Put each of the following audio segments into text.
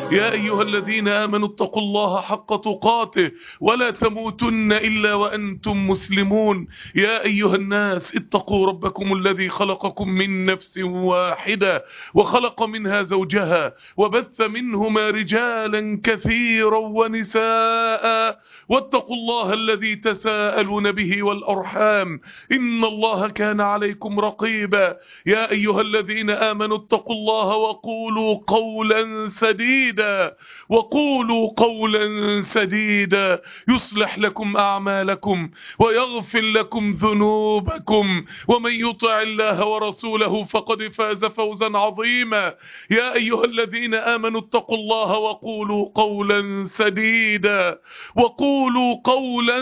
يا أيها الذين آمنوا اتقوا الله حق تقاته ولا تموتن إلا وأنتم مسلمون يا أيها الناس اتقوا ربكم الذي خلقكم من نفس واحدة وخلق منها زوجها وبث منهما رجالا كثيرا ونساء واتقوا الله الذي تساءلون به والأرحام إن الله كان عليكم رقيبا يا أيها الذين آمنوا اتقوا الله وقولوا قولا سديدا وقولوا قولا سديدا يصلح لكم أعمالكم ويغفر لكم ذنوبكم ومن يطع الله ورسوله فقد فاز فوزا عظيما يا أيها الذين آمنوا اتقوا الله وقولوا قولا سديدا وقولوا قولا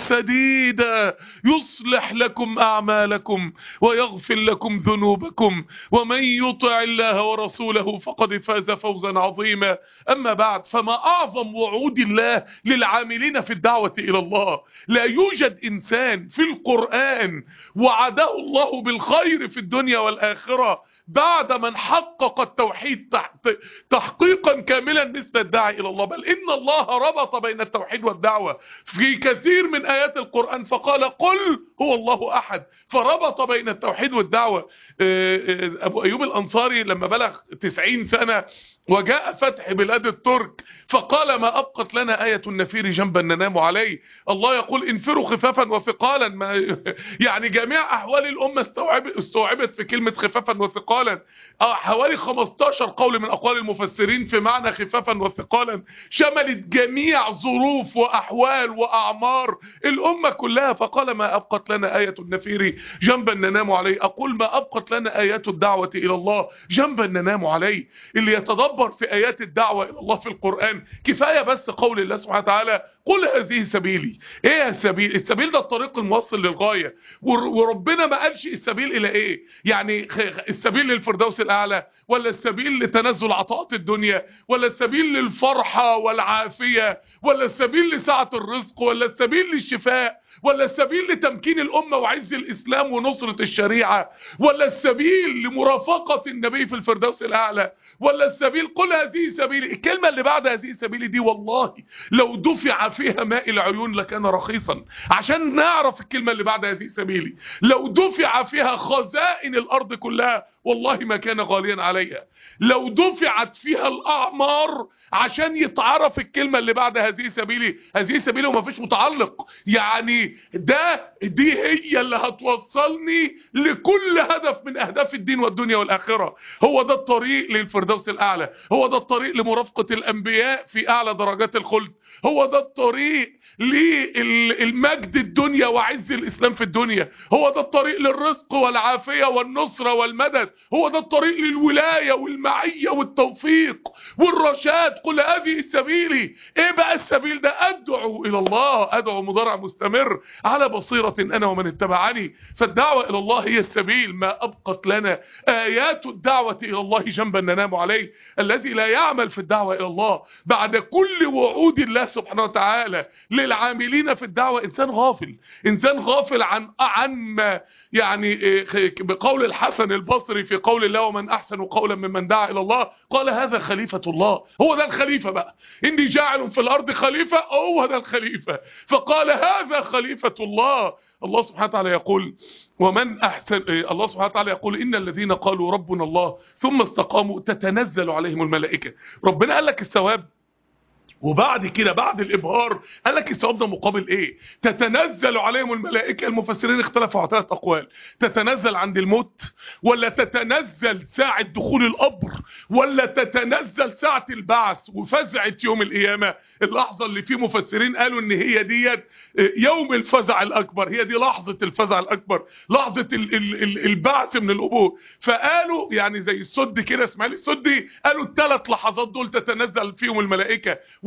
سديدا يصلح لكم أعمالكم ويغفر لكم ذنوبكم ومن يطع الله ورسوله فقد فاز فوزا عظيما أما بعد فما أعظم وعود الله للعاملين في الدعوة إلى الله لا يوجد إنسان في القرآن وعده الله بالخير في الدنيا والآخرة بعد من حقق التوحيد تحقيقا كاملا مثل الداعي إلى الله بل إن الله ربط بين التوحيد والدعوة في كثير من آيات القرآن فقال قل هو الله أحد فربط بين التوحيد والدعوة أبو أيوب الأنصاري لما بلغ 90 سنة وجاء فتح بلاد الترك فقال ما أبقت لنا آية النفير جنبا ننام عليه الله يقول انفروا خفافا وثقالا ما يعني جميع أحوال الأمة استوعبت, استوعبت في كلمة خفافا وثقالا حوالي 15 قول من أقوال المفسرين في معنى خفافا وثقالا شملت جميع ظروف وأحوال وأعمار الأمة كلها فقال ما أبقت لنا آية النفير جنبا ننام عليه أقول ما أبقت لنا آيات الدعوة إلى الله جنبا ننام عليه اللي يتدبر تدبر في آيات الدعوة إلى الله في القرآن كفاية بس قول الله سبحانه وتعالى قل هذه سبيلي ايه السبيل السبيل ده الطريق الموصل للغاية وربنا ما قالش السبيل الى ايه يعني السبيل للفردوس الاعلى ولا السبيل لتنزل عطاءات الدنيا ولا السبيل للفرحة والعافية ولا السبيل لسعة الرزق ولا السبيل للشفاء ولا السبيل لتمكين الامة وعز الاسلام ونصرة الشريعة ولا السبيل لمرافقة النبي في الفردوس الاعلى ولا السبيل قل هذه سبيلي الكلمة اللي بعد هذه سبيلي دي والله لو دفع فيها ماء العيون لكان رخيصا عشان نعرف الكلمة اللي بعد هذه سبيلي لو دفع فيها خزائن الأرض كلها والله ما كان غاليا عليها لو دفعت فيها الأعمار عشان يتعرف الكلمة اللي بعد هذه سبيلي هذه سبيلي وما فيش متعلق يعني ده دي هي اللي هتوصلني لكل هدف من أهداف الدين والدنيا والآخرة هو ده الطريق للفردوس الأعلى هو ده الطريق لمرافقة الأنبياء في أعلى درجات الخلد هو ده الطريق للمجد الدنيا وعز الإسلام في الدنيا هو ده الطريق للرزق والعافية والنصرة والمدد هو ده الطريق للولاية والمعية والتوفيق والرشاد قل هذه السبيلي ايه بقى السبيل ده ادعو الى الله ادعو مضارع مستمر على بصيرة انا ومن اتبعني فالدعوة الى الله هي السبيل ما ابقت لنا ايات الدعوة الى الله جنبا ننام عليه الذي لا يعمل في الدعوة الى الله بعد كل وعود الله سبحانه وتعالى للعاملين في الدعوة انسان غافل انسان غافل عن عن ما يعني بقول الحسن البصري في قول الله ومن احسن قولا ممن دعا الى الله قال هذا خليفة الله هو ده الخليفة بقى اني جاعل في الارض خليفة هو ده الخليفة فقال هذا خليفة الله الله سبحانه وتعالى يقول ومن أحسن الله سبحانه وتعالى يقول إن الذين قالوا ربنا الله ثم استقاموا تتنزل عليهم الملائكة ربنا قال لك الثواب وبعد كده بعد الابهار قال لك الثواب ده مقابل ايه تتنزل عليهم الملائكه المفسرين اختلفوا على ثلاث اقوال تتنزل عند الموت ولا تتنزل ساعه دخول القبر ولا تتنزل ساعه البعث وفزعه يوم القيامه اللحظه اللي فيه مفسرين قالوا ان هي ديت يوم الفزع الاكبر هي دي لحظه الفزع الاكبر لحظه ال ال ال البعث من القبور فقالوا يعني زي السد كده اسماعيل السدي قالوا الثلاث لحظات دول تتنزل فيهم الملائكه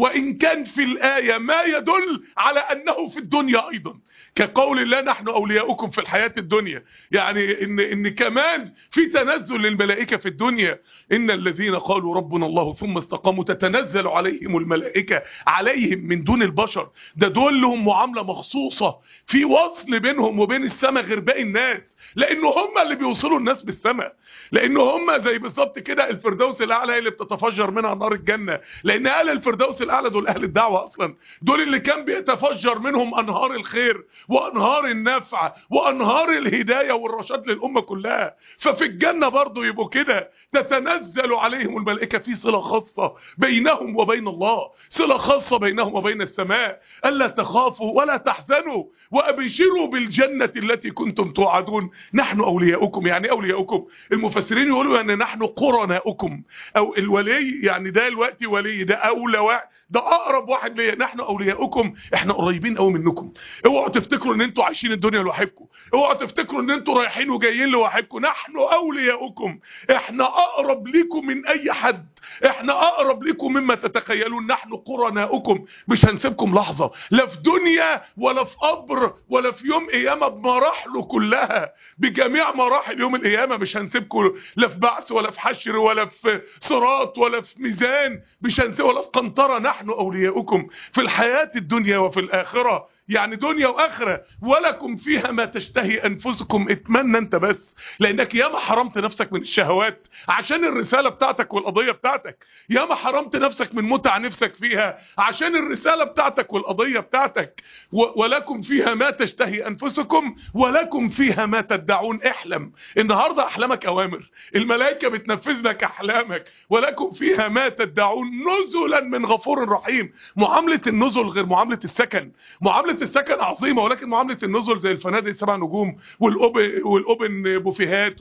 وإن كان في الآية ما يدل على أنه في الدنيا أيضا كقول الله نحن أولياؤكم في الحياة الدنيا يعني إن, إن كمان في تنزل للملائكة في الدنيا إن الذين قالوا ربنا الله ثم استقاموا تتنزل عليهم الملائكة عليهم من دون البشر ده دول لهم معاملة مخصوصة في وصل بينهم وبين السماء غير باقي الناس لانه هم اللي بيوصلوا الناس بالسماء لانه هم زي بالظبط كده الفردوس الاعلى هي اللي بتتفجر منها نار الجنه لان اهل الفردوس الاعلى دول اهل الدعوه اصلا دول اللي كان بيتفجر منهم انهار الخير وانهار النفع وانهار الهدايه والرشاد للامه كلها ففي الجنه برضه يبقوا كده تتنزل عليهم الملائكه في صله خاصه بينهم وبين الله صله خاصه بينهم وبين السماء الا تخافوا ولا تحزنوا وابشروا بالجنه التي كنتم توعدون نحن اولياؤكم يعني اولياؤكم المفسرين يقولوا ان نحن قرناؤكم او الولي يعني ده الوقت ولي ده اولى واحد ده اقرب واحد ليا نحن اولياؤكم احنا قريبين قوي منكم اوعوا تفتكروا ان انتوا عايشين الدنيا لوحدكم اوعوا تفتكروا ان انتوا رايحين وجايين لوحدكم نحن اولياؤكم احنا اقرب ليكم من اي حد احنا اقرب ليكم مما تتخيلون نحن قرناؤكم مش هنسيبكم لحظة لا في دنيا ولا في قبر ولا في يوم قيامة بمراحله كلها بجميع مراحل يوم القيامة مش هنسيبكم لا في بعث ولا في حشر ولا في صراط ولا في ميزان مش هنسيب ولا في قنطرة نحن اولياؤكم في الحياة الدنيا وفي الاخرة يعني دنيا واخرة ولكم فيها ما تشتهي انفسكم اتمنى انت بس لانك ياما حرمت نفسك من الشهوات عشان الرسالة بتاعتك والقضية بتاعتك ياما حرمت نفسك من متع نفسك فيها عشان الرسالة بتاعتك والقضية بتاعتك ولكم فيها ما تشتهي انفسكم ولكم فيها ما تدعون احلم النهاردة احلامك اوامر الملائكة بتنفذ لك احلامك ولكم فيها ما تدعون نزلا من غفور رحيم معاملة النزل غير معاملة السكن معاملة السكن عظيمة ولكن معاملة النزل زي الفنادق السبع نجوم والاوبن والاوبن بوفيهات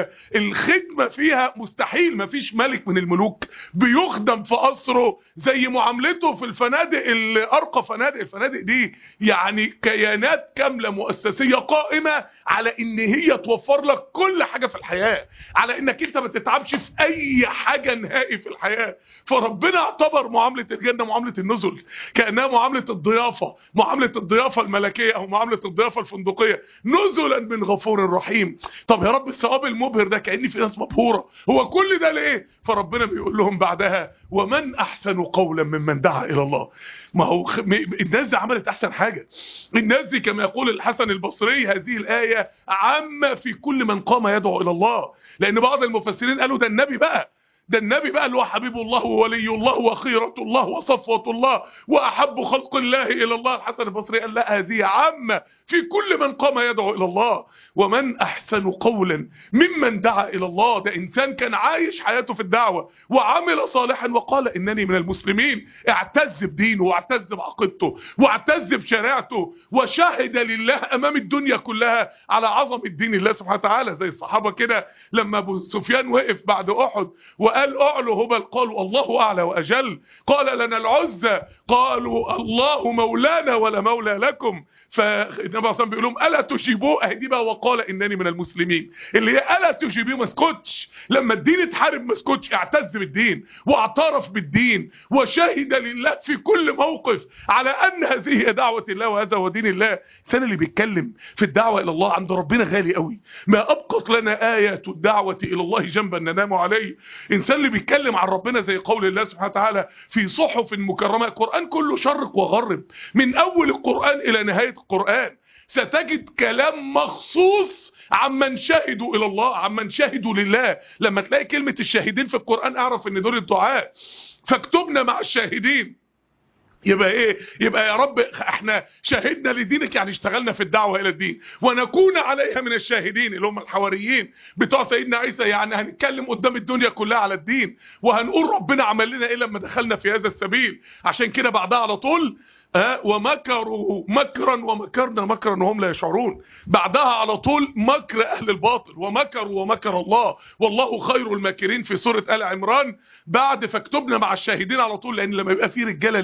والخدمة فيها مستحيل مفيش ملك من الملوك بيخدم في قصره زي معاملته في الفنادق الارقى فنادق الفنادق دي يعني كيانات كاملة مؤسسية قائمة على ان هي توفر لك كل حاجة في الحياة على انك انت ما تتعبش في اي حاجة نهائي في الحياة فربنا اعتبر معاملة الجنة معاملة النزل كأنها معاملة الضيافة معاملة الضيافة الملكية او معاملة الضيافة الفندقية نزلا من غفور رحيم طب يا رب الثواب المبهر ده كأن في ناس مبهورة هو كل ده ليه فربنا بيقول لهم بعدها ومن احسن قولا ممن دعا الى الله ما هو خ... الناس دي عملت احسن حاجة الناس دي كما يقول الحسن البصري هذه الآية عامة في كل من قام يدعو الى الله لان بعض المفسرين قالوا ده النبي بقى ده النبي بقى اللي هو حبيب الله وولي الله وخيرة الله وصفوة الله وأحب خلق الله إلى الله الحسن البصري قال لا هذه عامة في كل من قام يدعو إلى الله ومن أحسن قولا ممن دعا إلى الله ده إنسان كان عايش حياته في الدعوة وعمل صالحا وقال إنني من المسلمين اعتز بدينه واعتز بعقيدته واعتز بشريعته وشهد لله أمام الدنيا كلها على عظمة دين الله سبحانه وتعالى زي الصحابة كده لما أبو سفيان وقف بعد أحد وقال أعلو هبل قالوا الله أعلى وأجل قال لنا العزة قالوا الله مولانا ولا مولى لكم فالنبي صلى الله عليه وسلم بيقول لهم ألا تجيبوه أهدي بقى وقال إنني من المسلمين اللي هي ألا تجيبوه ما اسكتش لما الدين اتحارب ما اسكتش اعتز بالدين واعترف بالدين وشهد لله في كل موقف على أن هذه هي دعوة الله وهذا هو دين الله الإنسان اللي بيتكلم في الدعوة إلى الله عند ربنا غالي قوي ما أبقت لنا آية الدعوة إلى الله جنبا ننام عليه الإنسان اللي بيتكلم عن ربنا زي قول الله سبحانه وتعالى في صحف مكرمة القرآن كله شرق وغرب من أول القرآن إلى نهاية القرآن ستجد كلام مخصوص عمن شهدوا إلى الله عمن شهدوا لله لما تلاقي كلمة الشاهدين في القرآن اعرف ان دول الدعاء فاكتبنا مع الشاهدين يبقى ايه يبقى يا رب احنا شهدنا لدينك يعني اشتغلنا في الدعوة الى الدين ونكون عليها من الشاهدين اللي هم الحواريين بتوع سيدنا عيسى يعني هنتكلم قدام الدنيا كلها على الدين وهنقول ربنا عمل لنا ايه لما دخلنا في هذا السبيل عشان كده بعدها على طول أه ومكروا مكرا ومكرنا مكرا وهم لا يشعرون بعدها على طول مكر اهل الباطل ومكروا ومكر الله والله خير الماكرين في سورة آل عمران بعد فاكتبنا مع الشاهدين على طول لان لما يبقى في رجاله للدين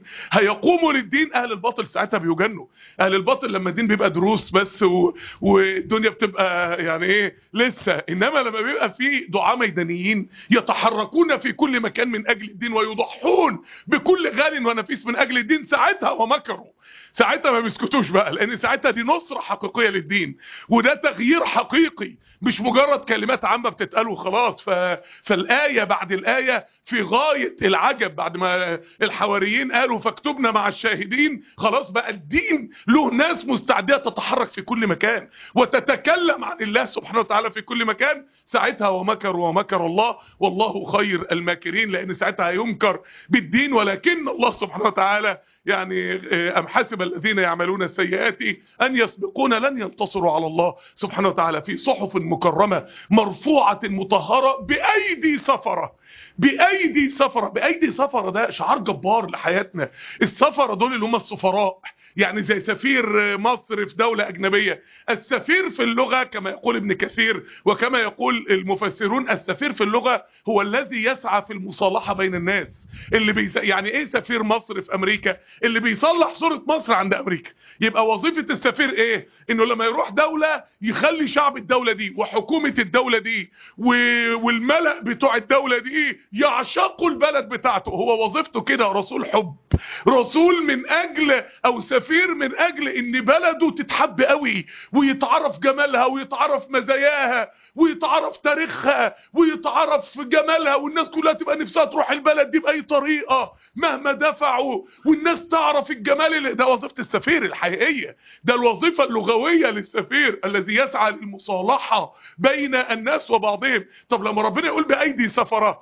للدين هيقوموا للدين اهل الباطل ساعتها بيجنوا اهل الباطل لما الدين بيبقى دروس بس و... والدنيا بتبقى يعني ايه لسه انما لما بيبقى في دعاة ميدانيين يتحركون في كل مكان من اجل الدين ويضحون بكل غال ونفيس من اجل الدين ساعتها ومكروا ساعتها ما بيسكتوش بقى لان ساعتها دي نصرة حقيقية للدين وده تغيير حقيقي مش مجرد كلمات عامة بتتقال وخلاص ف... فالآية بعد الآية في غاية العجب بعد ما الحواريين قالوا فاكتبنا مع الشاهدين خلاص بقى الدين له ناس مستعدة تتحرك في كل مكان وتتكلم عن الله سبحانه وتعالى في كل مكان ساعتها ومكر ومكر الله والله خير الماكرين لان ساعتها هيمكر بالدين ولكن الله سبحانه وتعالى يعني أم حسب الذين يعملون السيئات أن يسبقون لن ينتصروا على الله سبحانه وتعالى في صحف مكرمة مرفوعة مطهرة بأيدي سفرة بأيدي سفرة بأيدي سفرة ده شعار جبار لحياتنا السفرة دول اللي هم السفراء يعني زي سفير مصر في دولة أجنبية السفير في اللغة كما يقول ابن كثير وكما يقول المفسرون السفير في اللغة هو الذي يسعى في المصالحة بين الناس اللي بيس... يعني ايه سفير مصر في أمريكا اللي بيصلح صورة مصر عند أمريكا يبقى وظيفة السفير ايه انه لما يروح دولة يخلي شعب الدولة دي وحكومة الدولة دي و... والملأ بتوع الدولة دي يعشقوا البلد بتاعته هو وظيفته كده رسول حب رسول من اجل او سفير من اجل ان بلده تتحب قوي ويتعرف جمالها ويتعرف مزاياها ويتعرف تاريخها ويتعرف جمالها والناس كلها تبقى نفسها تروح البلد دي باي طريقة مهما دفعوا والناس تعرف الجمال اللي ده وظيفة السفير الحقيقية ده الوظيفة اللغوية للسفير الذي يسعى للمصالحة بين الناس وبعضهم طب لما ربنا يقول بايدي سفره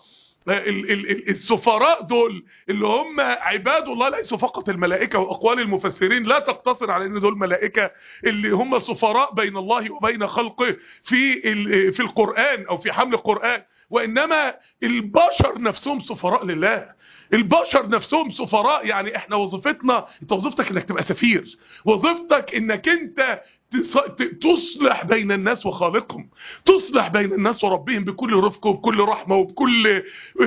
ال ال السفراء دول اللي هم عباد الله ليسوا فقط الملائكة وأقوال المفسرين لا تقتصر على ان دول ملائكة اللي هم سفراء بين الله وبين خلقه في في القرآن أو في حمل القرآن وإنما البشر نفسهم سفراء لله البشر نفسهم سفراء يعني احنا وظيفتنا انت وظيفتك انك تبقى سفير وظيفتك انك انت تصلح بين الناس وخالقهم تصلح بين الناس وربهم بكل رفق وبكل رحمة وبكل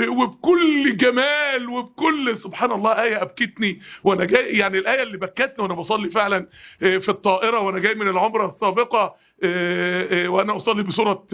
وبكل جمال وبكل سبحان الله آية أبكتني وانا جاي يعني الآية اللي بكتني وانا بصلي فعلا في الطائرة وانا جاي من العمرة السابقة وانا اصلي بسورة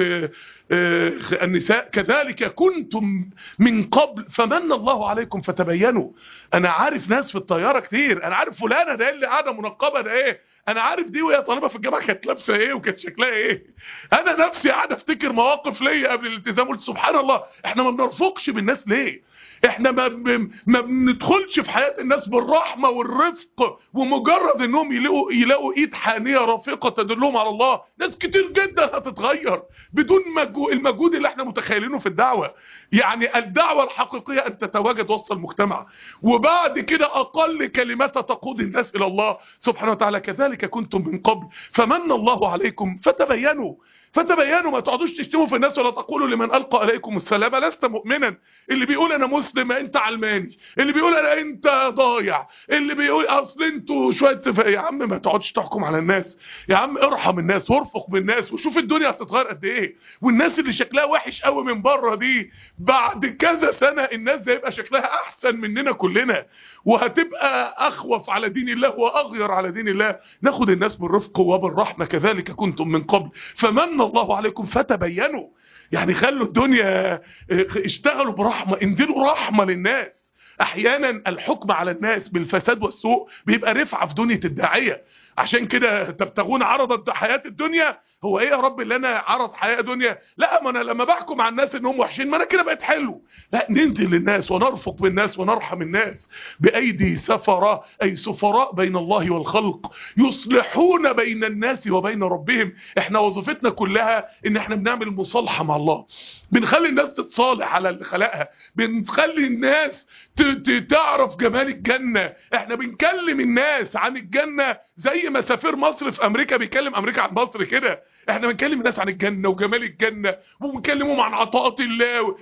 النساء كذلك كنتم من قبل فمن الله عليكم فتبينوا انا عارف ناس في الطيارة كتير انا عارف فلانة ده اللي قاعدة منقبة ده ايه انا عارف دي وهي طالبة في الجامعة كانت لابسة ايه وكانت شكلها ايه انا نفسي قاعد افتكر مواقف ليا قبل الالتزام قلت سبحان الله احنا ما بنرفقش بالناس ليه احنا ما ما بندخلش في حياة الناس بالرحمة والرفق ومجرد انهم يلاقوا يلاقوا ايد حانية رفيقة تدلهم على الله ناس كتير جدا هتتغير بدون مجهود المجهود اللي احنا متخيلينه في الدعوة يعني الدعوة الحقيقية ان تتواجد وسط المجتمع وبعد كده اقل كلمات تقود الناس الى الله سبحانه وتعالى كذلك كنتم من قبل فمن الله عليكم فتبينوا فتبينوا ما تقعدوش تشتموا في الناس ولا تقولوا لمن ألقى إليكم السلام لست مؤمنا اللي بيقول أنا مسلم أنت علماني اللي بيقول أنا أنت ضايع اللي بيقول أصل أنتوا شوية يا عم ما تقعدش تحكم على الناس يا عم ارحم الناس وارفق بالناس وشوف الدنيا هتتغير قد إيه والناس اللي شكلها وحش قوي من بره دي بعد كذا سنة الناس ده يبقى شكلها أحسن مننا كلنا وهتبقى أخوف على دين الله وأغير على دين الله ناخد الناس بالرفق وبالرحمة كذلك كنتم من قبل فمن الله عليكم فتبينوا يعني خلوا الدنيا اشتغلوا برحمة انزلوا رحمة للناس احيانا الحكم على الناس بالفساد والسوء بيبقى رفعة في دنيا الداعية عشان كده تبتغون عرض حياة الدنيا هو ايه يا رب اللي انا عرض حياة دنيا لا ما انا لما بحكم على الناس انهم وحشين ما انا كده بقيت حلو لا ننزل للناس ونرفق بالناس ونرحم الناس بايدي سفراء اي سفراء بين الله والخلق يصلحون بين الناس وبين ربهم احنا وظيفتنا كلها ان احنا بنعمل مصالحة مع الله بنخلي الناس تتصالح على اللي خلقها بنخلي الناس تعرف جمال الجنة احنا بنكلم الناس عن الجنة زي ما سفير مصر في امريكا بيكلم امريكا عن مصر كده احنا بنكلم الناس عن الجنة وجمال الجنة وبنكلمهم عن عطاءات الله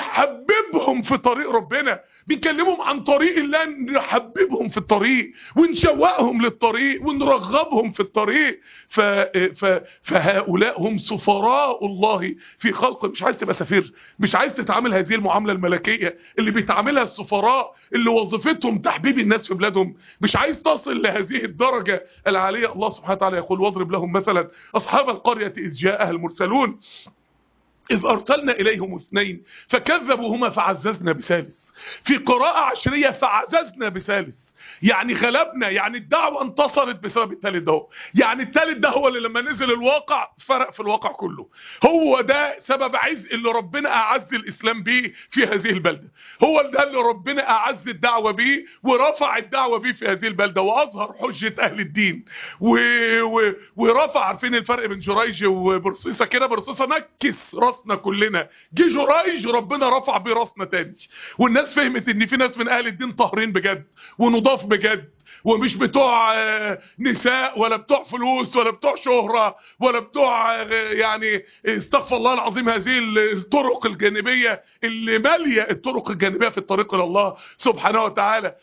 بنحببهم في طريق ربنا بنكلمهم عن طريق الله نحببهم في الطريق ونشوقهم للطريق ونرغبهم في الطريق ف... ف... فهؤلاء هم سفراء الله في خلق مش عايز تبقى سفير مش عايز تتعامل هذه المعاملة الملكية اللي بيتعاملها السفراء الله اللي وظيفتهم تحبيب الناس في بلادهم مش عايز تصل لهذه الدرجة العالية الله سبحانه وتعالى يقول واضرب لهم مثلا أصحاب القرية إذ جاءها المرسلون إذ أرسلنا إليهم اثنين فكذبوهما فعززنا بثالث في قراءة عشرية فعززنا بثالث يعني غلبنا يعني الدعوة انتصرت بسبب التالت ده يعني التالت ده هو اللي لما نزل الواقع فرق في الواقع كله هو ده سبب عز اللي ربنا أعز الإسلام بيه في هذه البلدة هو ده اللي ربنا أعز الدعوة بيه ورفع الدعوة بيه في هذه البلدة وأظهر حجة أهل الدين و... و... ورفع عارفين الفرق بين جريج وبرصيصة كده برصيصة نكس راسنا كلنا جه جريج ربنا رفع بيه راسنا تاني والناس فهمت ان في ناس من أهل الدين طاهرين بجد ونضاف بجد ومش بتوع نساء ولا بتوع فلوس ولا بتوع شهرة ولا بتوع يعني استغفر الله العظيم هذه الطرق الجانبية اللي مالية الطرق الجانبية في الطريق إلى الله سبحانه وتعالى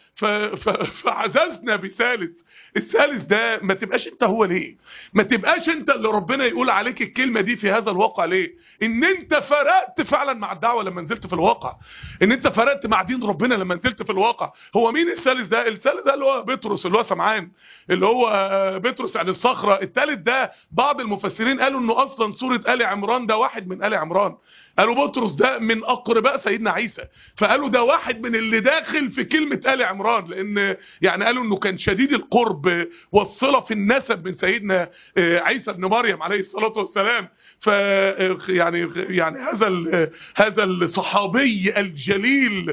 فعززنا بثالث الثالث ده ما تبقاش انت هو ليه ما تبقاش انت اللي ربنا يقول عليك الكلمة دي في هذا الواقع ليه ان انت فرقت فعلا مع الدعوة لما نزلت في الواقع ان انت فرقت مع دين ربنا لما نزلت في الواقع هو مين الثالث ده الثالث ده اللي هو بطرس اللي هو سمعان اللي هو بطرس يعني الصخرة الثالث ده بعض المفسرين قالوا انه اصلا سورة آل عمران ده واحد من آل عمران قالوا بطرس ده من اقرباء سيدنا عيسى فقالوا ده واحد من اللي داخل في كلمة آل عمران لان يعني قالوا انه كان شديد القرب والصلة في النسب من سيدنا عيسى ابن مريم عليه الصلاة والسلام ف يعني يعني هذا هذا الصحابي الجليل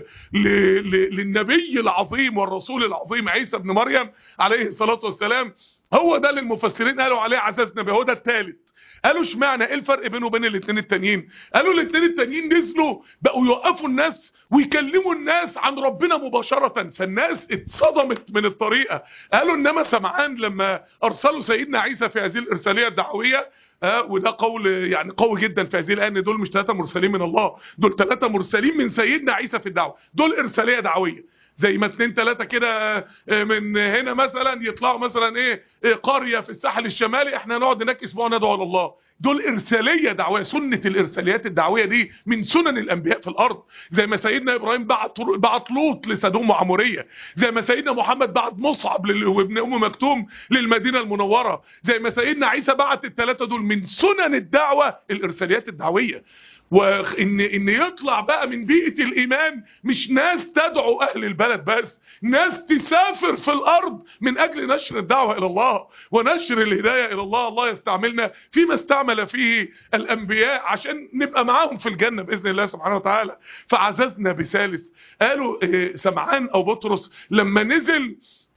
للنبي العظيم والرسول العظيم عيسى ابن مريم عليه الصلاة والسلام هو ده اللي المفسرين قالوا عليه عزاز نبي هو ده الثالث قالوا اشمعنى ايه الفرق بينه وبين الاثنين التانيين قالوا الاثنين التانيين نزلوا بقوا يوقفوا الناس ويكلموا الناس عن ربنا مباشرة فالناس اتصدمت من الطريقة قالوا انما سمعان لما ارسلوا سيدنا عيسى في هذه الارسالية الدعوية آه وده قول يعني قوي جدا في هذه الآية ان دول مش ثلاثة مرسلين من الله دول ثلاثة مرسلين من سيدنا عيسى في الدعوة دول ارسالية دعوية زي ما اتنين تلاتة كده من هنا مثلا يطلعوا مثلا ايه قرية في الساحل الشمالي احنا نقعد هناك اسبوع ندعو لله دول ارسالية دعوية سنة الارساليات الدعوية دي من سنن الانبياء في الارض زي ما سيدنا ابراهيم بعت بعت لوط لسدوم وعمورية زي ما سيدنا محمد بعت مصعب وابن ام مكتوم للمدينة المنورة زي ما سيدنا عيسى بعت الثلاثة دول من سنن الدعوة الارساليات الدعوية وان ان يطلع بقى من بيئة الايمان مش ناس تدعو اهل البلد بس ناس تسافر في الارض من اجل نشر الدعوة الى الله ونشر الهداية الى الله الله يستعملنا فيما استعمل فيه الانبياء عشان نبقى معاهم في الجنة باذن الله سبحانه وتعالى فعززنا بثالث قالوا سمعان او بطرس لما نزل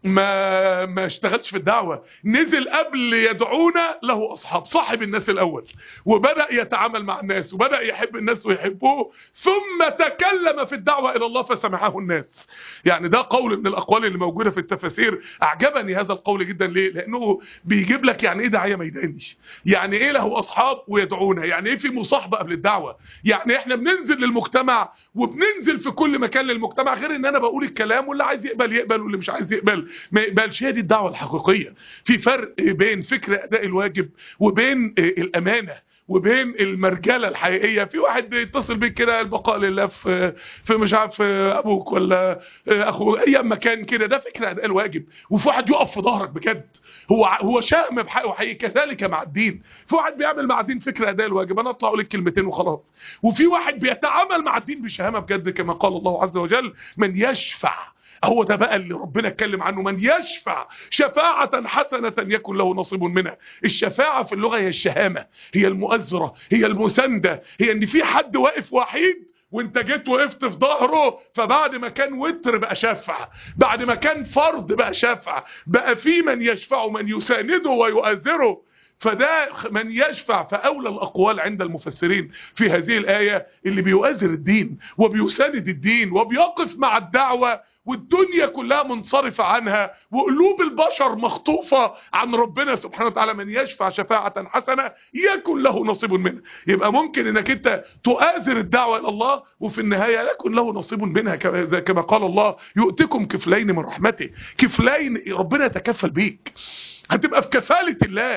ما ما اشتغلش في الدعوة نزل قبل يدعونا له أصحاب صاحب الناس الأول وبدأ يتعامل مع الناس وبدأ يحب الناس ويحبوه ثم تكلم في الدعوة إلى الله فسمعه الناس يعني ده قول من الأقوال اللي موجودة في التفاسير أعجبني هذا القول جدا ليه لأنه بيجيب لك يعني إيه داعية ميداني يعني إيه له أصحاب ويدعونا يعني إيه في مصاحبة قبل الدعوة يعني إحنا بننزل للمجتمع وبننزل في كل مكان للمجتمع غير إن أنا بقول الكلام واللي عايز يقبل يقبل واللي مش عايز يقبل ما يقبلش هي دي الدعوة الحقيقية في فرق بين فكر أداء الواجب وبين الأمانة وبين المرجله الحقيقيه في واحد بيتصل بيك كده البقاء لله في في مش عارف ابوك ولا اخوك اي مكان كده ده فكره اداء الواجب وفي واحد يقف في ظهرك بجد هو هو شهم بحقه حقيقي كذلك مع الدين في واحد بيعمل مع الدين فكره اداء الواجب انا اطلع اقول الكلمتين وخلاص وفي واحد بيتعامل مع الدين بشهامه بجد كما قال الله عز وجل من يشفع هو ده بقى اللي ربنا اتكلم عنه من يشفع شفاعة حسنة يكن له نصيب منها الشفاعة في اللغة هي الشهامة هي المؤزرة هي المساندة هي ان في حد واقف وحيد وانت جيت وقفت في ظهره فبعد ما كان وتر بقى شفع بعد ما كان فرض بقى شفع بقى في من يشفع من يسانده ويؤذره فده من يشفع فأولى الأقوال عند المفسرين في هذه الآية اللي بيؤذر الدين وبيساند الدين وبيقف مع الدعوة والدنيا كلها منصرفة عنها وقلوب البشر مخطوفة عن ربنا سبحانه وتعالى من يشفع شفاعة حسنة يكن له نصيب منها يبقى ممكن انك انت تؤازر الدعوة الى الله وفي النهاية يكن له نصيب منها كما قال الله يؤتكم كفلين من رحمته كفلين ربنا يتكفل بيك هتبقى في كفالة الله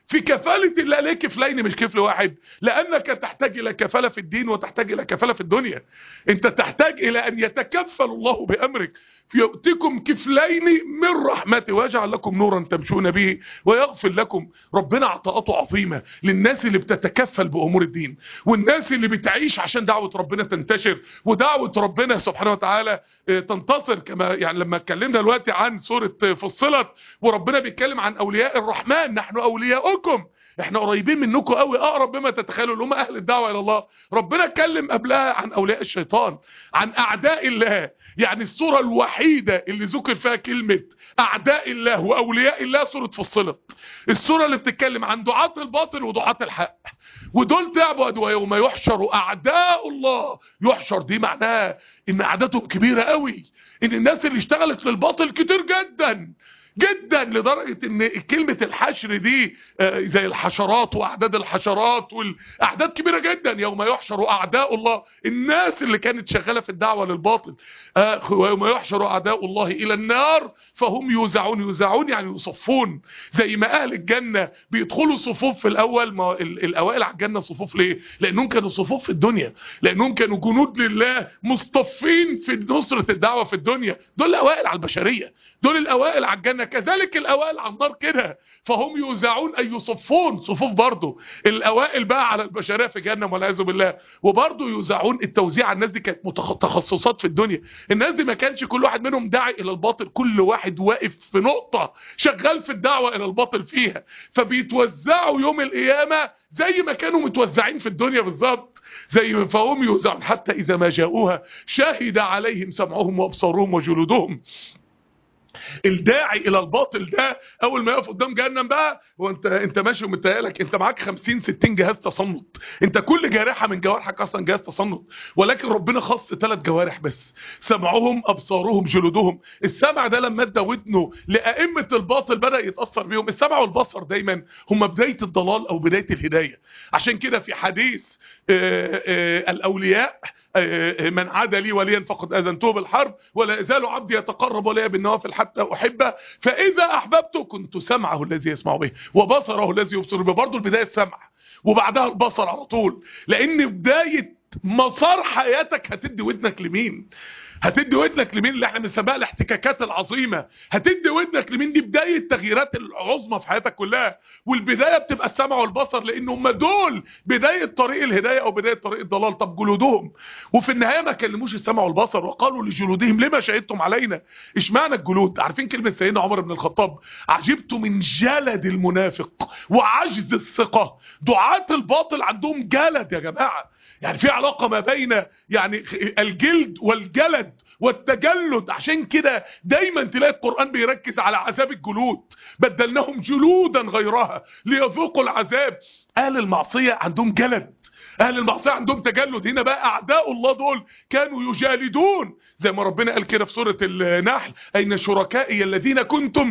في كفالة الله ليه كفلين مش كفل واحد لأنك تحتاج إلى كفالة في الدين وتحتاج إلى كفالة في الدنيا أنت تحتاج إلى أن يتكفل الله بأمرك فيؤتكم كفلين من رحمته ويجعل لكم نورا تمشون به ويغفر لكم ربنا عطاءاته عظيمة للناس اللي بتتكفل بأمور الدين والناس اللي بتعيش عشان دعوة ربنا تنتشر ودعوة ربنا سبحانه وتعالى تنتصر كما يعني لما اتكلمنا دلوقتي عن سورة فصلت وربنا بيتكلم عن أولياء الرحمن نحن أولياؤكم احنا قريبين منكم قوي اقرب بما تتخيلوا اللي هم اهل الدعوه الى الله ربنا اتكلم قبلها عن اولياء الشيطان عن اعداء الله يعني السوره الوحيده اللي ذكر فيها كلمه اعداء الله واولياء الله سوره فصلت السوره اللي بتتكلم عن دعاة الباطل ودعاة الحق ودول تعبوا ويوم يحشر اعداء الله يحشر دي معناها ان اعدادهم كبيره قوي ان الناس اللي اشتغلت للباطل كتير جدا جدا لدرجة ان كلمة الحشر دي زي الحشرات واعداد الحشرات والاعداد كبيرة جدا يوم يحشر اعداء الله الناس اللي كانت شغالة في الدعوة للباطل ويوم يحشر اعداء الله الى النار فهم يوزعون يوزعون يعني يصفون زي ما اهل الجنة بيدخلوا صفوف في الاول ما الاوائل على الجنة صفوف ليه لانهم كانوا صفوف في الدنيا لانهم كانوا جنود لله مصطفين في نصرة الدعوة في الدنيا دول الاوائل على البشرية دول الاوائل على الجنة كذلك الاوائل على النار كده فهم يوزعون اي يصفون صفوف برضه الاوائل بقى على البشريه في جهنم والعياذ بالله وبرضه يوزعون التوزيع على الناس دي كانت تخصصات في الدنيا الناس دي ما كانش كل واحد منهم داعي الى الباطل كل واحد واقف في نقطه شغال في الدعوه الى الباطل فيها فبيتوزعوا يوم القيامه زي ما كانوا متوزعين في الدنيا بالظبط زي فهم يوزعون حتى اذا ما جاءوها شهد عليهم سمعهم وابصارهم وجلودهم الداعي الى الباطل ده اول ما يقف قدام جهنم بقى هو انت انت ماشي ومتهيألك انت معاك 50 60 جهاز تصنت انت كل جارحه من جوارحك اصلا جهاز تصنت ولكن ربنا خص ثلاث جوارح بس سمعهم ابصارهم جلودهم السمع ده لما ادى ودنه لائمه الباطل بدا يتاثر بيهم السمع والبصر دايما هم بدايه الضلال او بدايه الهدايه عشان كده في حديث آآ آآ الاولياء من عاد لي وليا فقد اذنته بالحرب ولا يزال عبدي يتقرب الي بالنوافل حتى احبه فاذا احببته كنت سمعه الذي يسمع به وبصره الذي يبصر به برضه البدايه السمع وبعدها البصر على طول لان بدايه مسار حياتك هتدي ودنك لمين هتدي ودنك لمين اللي احنا بنسميها الاحتكاكات العظيمه هتدي ودنك لمين دي بدايه التغييرات العظمى في حياتك كلها والبدايه بتبقى السمع والبصر لان هم دول بدايه طريق الهدايه او بدايه طريق الضلال طب جلودهم وفي النهايه ما كلموش السمع والبصر وقالوا لجلودهم لما شهدتم علينا اشمعنى الجلود عارفين كلمه سيدنا عمر بن الخطاب عجبت من جلد المنافق وعجز الثقه دعاة الباطل عندهم جلد يا جماعه يعني في علاقة ما بين يعني الجلد والجلد والتجلد عشان كده دايما تلاقي القرآن بيركز على عذاب الجلود بدلناهم جلودا غيرها ليذوقوا العذاب اهل المعصية عندهم جلد اهل المعصيه عندهم تجلد هنا بقى اعداء الله دول كانوا يجالدون زي ما ربنا قال كده في سوره النحل اين شركائي الذين كنتم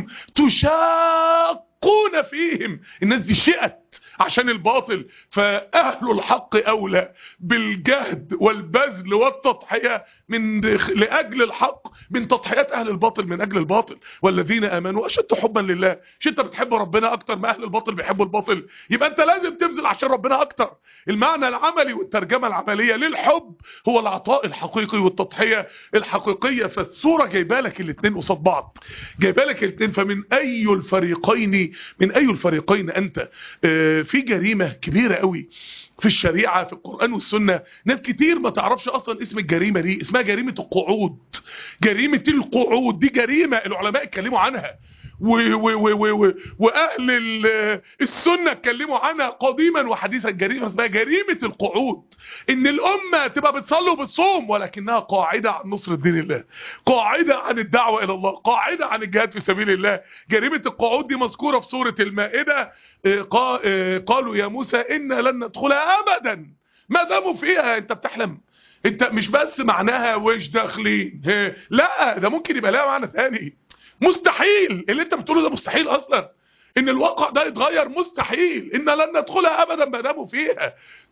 تشاقون فيهم الناس دي شئت عشان الباطل فاهل الحق اولى بالجهد والبذل والتضحيه من لاجل الحق من تضحيات اهل الباطل من اجل الباطل والذين امنوا اشد حبا لله مش انت بتحب ربنا اكتر ما اهل الباطل بيحبوا الباطل يبقى انت لازم تبذل عشان ربنا اكتر المعنى العملي والترجمه العمليه للحب هو العطاء الحقيقي والتضحيه الحقيقيه فالصوره جايبه لك الاثنين قصاد بعض جايبه لك الاثنين فمن اي الفريقين من اي الفريقين انت آه في جريمه كبيره قوي في الشريعة في القرآن والسنة ناس كتير ما تعرفش أصلا اسم الجريمة دي اسمها جريمة القعود جريمة القعود دي جريمة العلماء اتكلموا عنها و و و و واهل السنه اتكلموا عنها قديما وحديثا جريمه اسمها جريمه القعود ان الامه تبقى بتصلي وبتصوم ولكنها قاعده عن نصر دين الله قاعده عن الدعوه الى الله قاعده عن الجهاد في سبيل الله جريمه القعود دي مذكوره في سوره المائده قالوا يا موسى إنا لن ندخلها ابدا ما داموا فيها انت بتحلم انت مش بس معناها وش داخلين لا ده ممكن يبقى لها معنى ثاني مستحيل اللي انت بتقوله ده مستحيل اصلا ان الواقع ده يتغير مستحيل ان لن ندخلها ابدا ما داموا فيها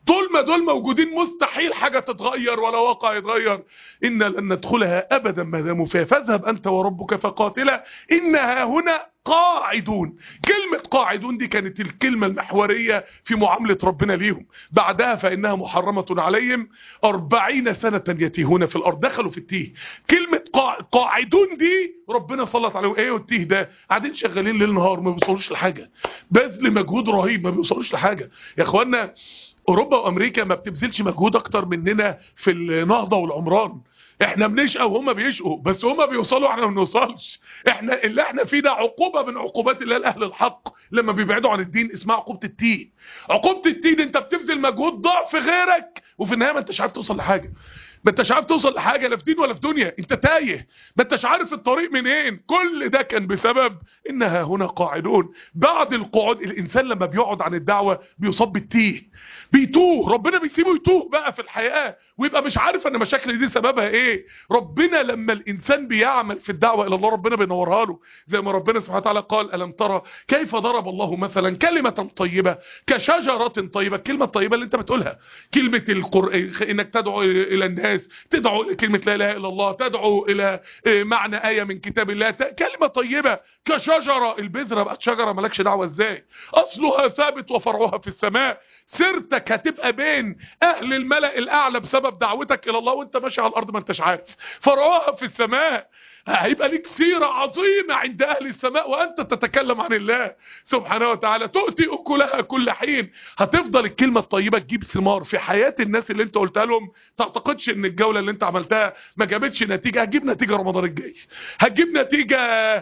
طول ما دول موجودين مستحيل حاجة تتغير ولا واقع يتغير إنا لن ندخلها أبدا ما داموا فيها فاذهب أنت وربك فقاتلا إنها هنا قاعدون كلمة قاعدون دي كانت الكلمة المحورية في معاملة ربنا ليهم بعدها فإنها محرمة عليهم أربعين سنة يتيهون في الأرض دخلوا في التيه كلمة قاع... قاعدون دي ربنا سلط عليهم ايه والتيه ده قاعدين شغالين ليل نهار ما بيوصلوش لحاجة بذل مجهود رهيب ما بيوصلوش لحاجة يا اخوانا اوروبا وامريكا ما بتبذلش مجهود اكتر مننا في النهضة والعمران احنا بنشقى وهم بيشقوا بس هم بيوصلوا احنا ما بنوصلش احنا اللي احنا فيه ده عقوبه من عقوبات الله لاهل الحق لما بيبعدوا عن الدين اسمها عقوبه التين عقوبه التين انت بتبذل مجهود ضعف غيرك وفي النهايه ما انتش عارف توصل لحاجه ما انتش عارف توصل لحاجه لا في دين ولا في دنيا انت تايه ما انتش عارف الطريق منين كل ده كان بسبب انها هنا قاعدون بعد القعود الانسان لما بيقعد عن الدعوه بيصاب بالتيه بيتوه ربنا بيسيبه يتوه بقى في الحياه ويبقى مش عارف ان مشاكل دي سببها ايه ربنا لما الانسان بيعمل في الدعوه الى الله ربنا بينورها له زي ما ربنا سبحانه وتعالى قال الم ترى كيف ضرب الله مثلا كلمه طيبه كشجره طيبه الكلمه الطيبه اللي انت بتقولها كلمه القران انك تدعو الى الناس تدعو لكلمه لا اله الا الله تدعو الى معنى ايه من كتاب الله كلمه طيبه كشجره البذره بقت شجره مالكش دعوه ازاي اصلها ثابت وفرعها في السماء سيرتك هتبقى بين اهل الملأ الاعلى بسبب دعوتك الى الله وانت ماشي على الارض ما انتش عارف فرعها في السماء هيبقى ليك سيرة عظيمة عند أهل السماء وأنت تتكلم عن الله سبحانه وتعالى تؤتي أكلها كل حين هتفضل الكلمة الطيبة تجيب ثمار في حياة الناس اللي انت قلتها لهم تعتقدش ان الجولة اللي انت عملتها ما جابتش نتيجة هتجيب نتيجة رمضان الجاي هتجيب نتيجة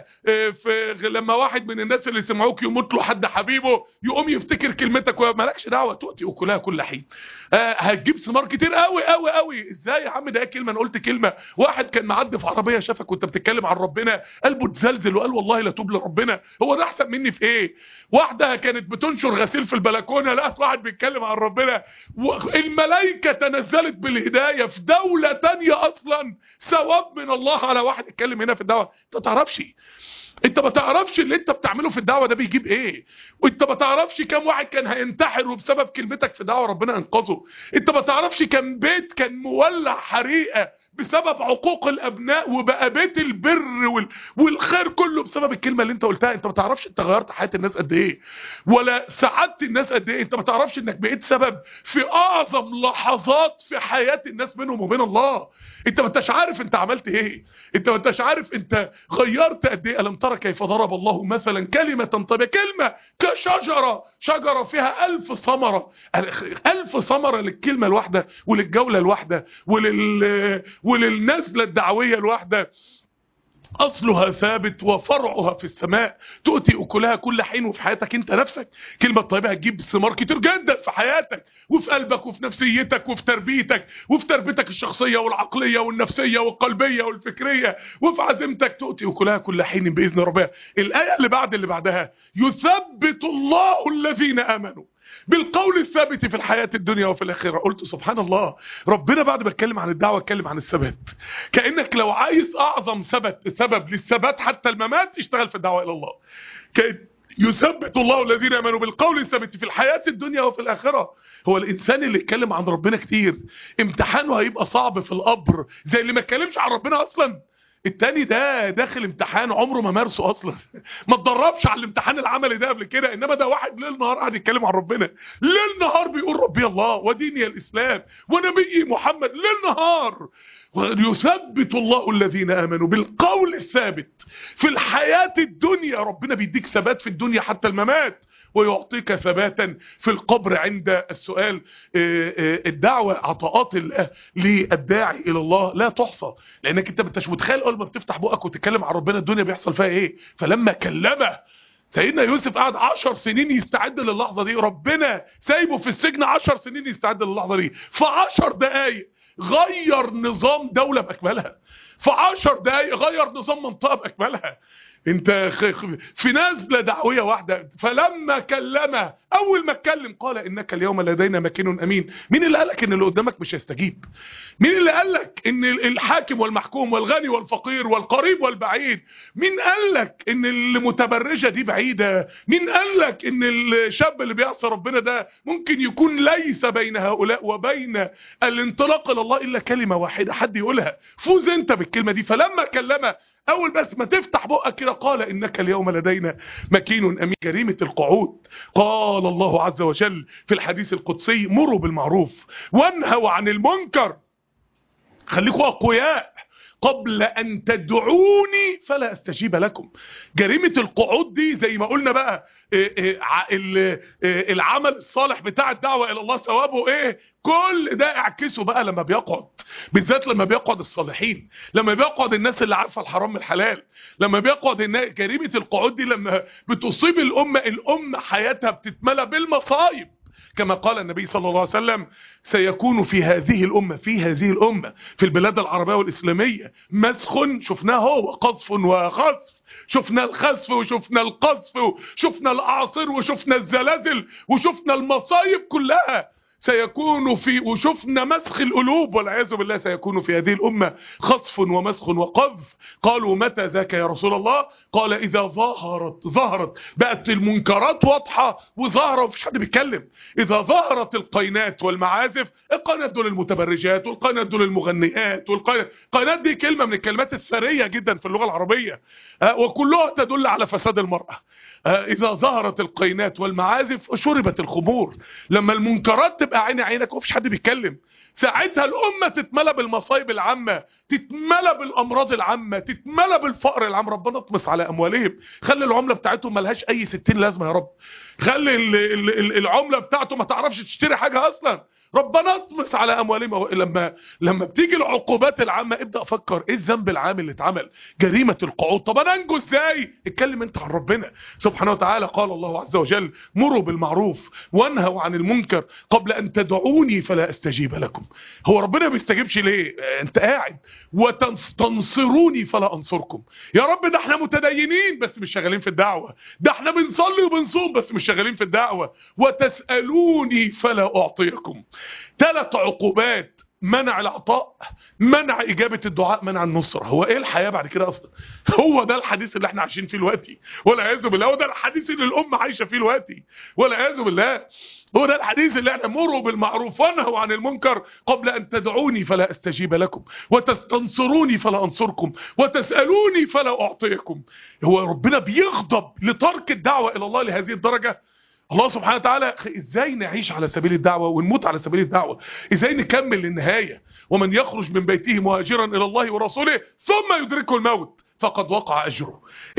في لما واحد من الناس اللي سمعوك يموت له حد حبيبه يقوم يفتكر كلمتك ومالكش دعوة تؤتي أكلها كل حين هتجيب ثمار كتير قوي قوي قوي ازاي يا عم ده كلمة انا قلت كلمة واحد كان معدي في عربية شافك وانت بتتكلم عن ربنا قلبه اتزلزل وقال والله لا توب لربنا هو ده احسن مني في ايه واحده كانت بتنشر غسيل في البلكونه لقت واحد بيتكلم عن ربنا الملائكه تنزلت بالهدايه في دوله تانية اصلا ثواب من الله على واحد يتكلم هنا في الدعوه انت تعرفش انت ما تعرفش اللي انت بتعمله في الدعوه ده بيجيب ايه وانت ما تعرفش كم واحد كان هينتحر وبسبب كلمتك في دعوه ربنا انقذه انت ما تعرفش كم بيت كان مولع حريقه بسبب عقوق الابناء وبقى بيت البر وال... والخير كله بسبب الكلمه اللي انت قلتها انت ما تعرفش انت غيرت حياه الناس قد ايه ولا سعدت الناس قد ايه انت ما تعرفش انك بقيت سبب في اعظم لحظات في حياه الناس بينهم وبين الله انت ما انتش عارف انت عملت ايه انت ما انتش عارف انت غيرت قد ايه الم ترى كيف ضرب الله مثلا كلمه طيبه كلمه كشجره شجره فيها ألف ثمره ألف ثمره للكلمه الواحده وللجوله الواحده ولل وللنزلة الدعوية الواحدة أصلها ثابت وفرعها في السماء تؤتي أكلها كل حين وفي حياتك أنت نفسك كلمة طيبة هتجيب ثمار كتير جدا في حياتك وفي قلبك وفي نفسيتك وفي تربيتك وفي تربيتك الشخصية والعقلية والنفسية والقلبية والفكرية وفي عزيمتك تؤتي أكلها كل حين بإذن ربها الآية اللي بعد اللي بعدها يثبت الله الذين آمنوا بالقول الثابت في الحياة الدنيا وفي الآخرة قلت سبحان الله ربنا بعد ما اتكلم عن الدعوة اتكلم عن الثبات كأنك لو عايز أعظم ثبت سبب للثبات حتى الممات اشتغل في الدعوة إلى الله كأن يثبت الله الذين امنوا بالقول الثابت في الحياة الدنيا وفي الآخرة هو الإنسان اللي اتكلم عن ربنا كتير امتحانه هيبقى صعب في القبر زي اللي ما اتكلمش عن ربنا أصلا التاني ده داخل امتحان عمره ما مارسه اصلا ما اتدربش على الامتحان العملي ده قبل كده انما ده واحد ليل نهار قاعد يتكلم عن ربنا ليل نهار بيقول ربي الله وديني الاسلام ونبيي محمد ليل نهار يثبت الله الذين امنوا بالقول الثابت في الحياة الدنيا ربنا بيديك ثبات في الدنيا حتى الممات ويعطيك ثباتا في القبر عند السؤال الدعوة عطاءات الله للداعي الى الله لا تحصى لانك انت مش متخيل اول ما بتفتح بقك وتتكلم عن ربنا الدنيا بيحصل فيها ايه فلما كلمه سيدنا يوسف قعد عشر سنين يستعد للحظة دي ربنا سايبه في السجن عشر سنين يستعد للحظة دي في عشر دقايق غير نظام دولة بأكملها في عشر دقايق غير نظام منطقة بأكملها انت في نزله دعويه واحده فلما كلمه اول ما اتكلم قال انك اليوم لدينا مكين امين مين اللي قالك ان اللي قدامك مش هيستجيب مين اللي قالك ان الحاكم والمحكوم والغني والفقير والقريب والبعيد مين قالك ان المتبرجه دي بعيده مين قالك ان الشاب اللي بيعصى ربنا ده ممكن يكون ليس بين هؤلاء وبين الانطلاق الى الله الا كلمه واحده حد يقولها فوز انت بالكلمه دي فلما كلمه اول بس ما تفتح بقك كده قال انك اليوم لدينا مكين امين جريمه القعود قال الله عز وجل في الحديث القدسي مروا بالمعروف وانهوا عن المنكر خليكوا اقوياء قبل ان تدعوني فلا استجيب لكم جريمة القعود دي زي ما قلنا بقى العمل الصالح بتاع الدعوة الى الله ثوابه ايه كل ده اعكسه بقى لما بيقعد بالذات لما بيقعد الصالحين لما بيقعد الناس اللي عارفه الحرام من الحلال لما بيقعد الناس جريمه القعود دي لما بتصيب الامه الامه حياتها بتتملى بالمصايب كما قال النبي صلى الله عليه وسلم سيكون في هذه الأمة في هذه الأمة في البلاد العربية والإسلامية مسخ شفناه هو قذف وخسف شفنا الخسف وشفنا القذف وشفنا الأعاصير وشفنا الزلازل وشفنا المصايب كلها سيكون في وشفنا مسخ القلوب والعياذ بالله سيكون في هذه الأمة خصف ومسخ وقذف قالوا متى ذاك يا رسول الله قال إذا ظهرت ظهرت بقت المنكرات واضحة وظاهرة ومفيش حد بيتكلم إذا ظهرت القينات والمعازف القينات دول المتبرجات والقينات دول المغنيات والقينات دي كلمة من الكلمات الثرية جدا في اللغة العربية وكلها تدل على فساد المرأة إذا ظهرت القينات والمعازف شربت الخمور لما المنكرات تبقى عيني عينك ومفيش حد بيتكلم ساعتها الأمة تتملى بالمصايب العامة تتملى بالأمراض العامة تتملى بالفقر العام ربنا اطمس على أموالهم خلي العملة بتاعتهم ملهاش أي ستين لازمة يا رب خلي العملة بتاعته ما تعرفش تشتري حاجة أصلا ربنا اطمس على اموالهم لما لما بتيجي العقوبات العامه ابدا افكر ايه الذنب العام اللي اتعمل جريمه القعود طب انا انجو ازاي اتكلم انت عن ربنا سبحانه وتعالى قال الله عز وجل مروا بالمعروف وانهوا عن المنكر قبل ان تدعوني فلا استجيب لكم هو ربنا ما بيستجيبش ليه انت قاعد وتنصروني فلا انصركم يا رب ده احنا متدينين بس مش شغالين في الدعوه ده احنا بنصلي وبنصوم بس مش شغالين في الدعوه وتسالوني فلا اعطيكم ثلاث عقوبات منع العطاء منع إجابة الدعاء منع النصرة هو إيه الحياة بعد كده أصلا هو ده الحديث اللي احنا عايشين فيه دلوقتي والعياذ بالله هو ده الحديث اللي الأمة عايشة فيه دلوقتي والعياذ بالله هو ده الحديث اللي احنا مروا بالمعروف وانهوا عن المنكر قبل أن تدعوني فلا أستجيب لكم وتستنصروني فلا أنصركم وتسألوني فلا أعطيكم هو ربنا بيغضب لترك الدعوة إلى الله لهذه الدرجة الله سبحانه وتعالى ازاي نعيش على سبيل الدعوة ونموت على سبيل الدعوة ازاي نكمل للنهاية ومن يخرج من بيته مهاجرا الى الله ورسوله ثم يدركه الموت فقد وقع اجره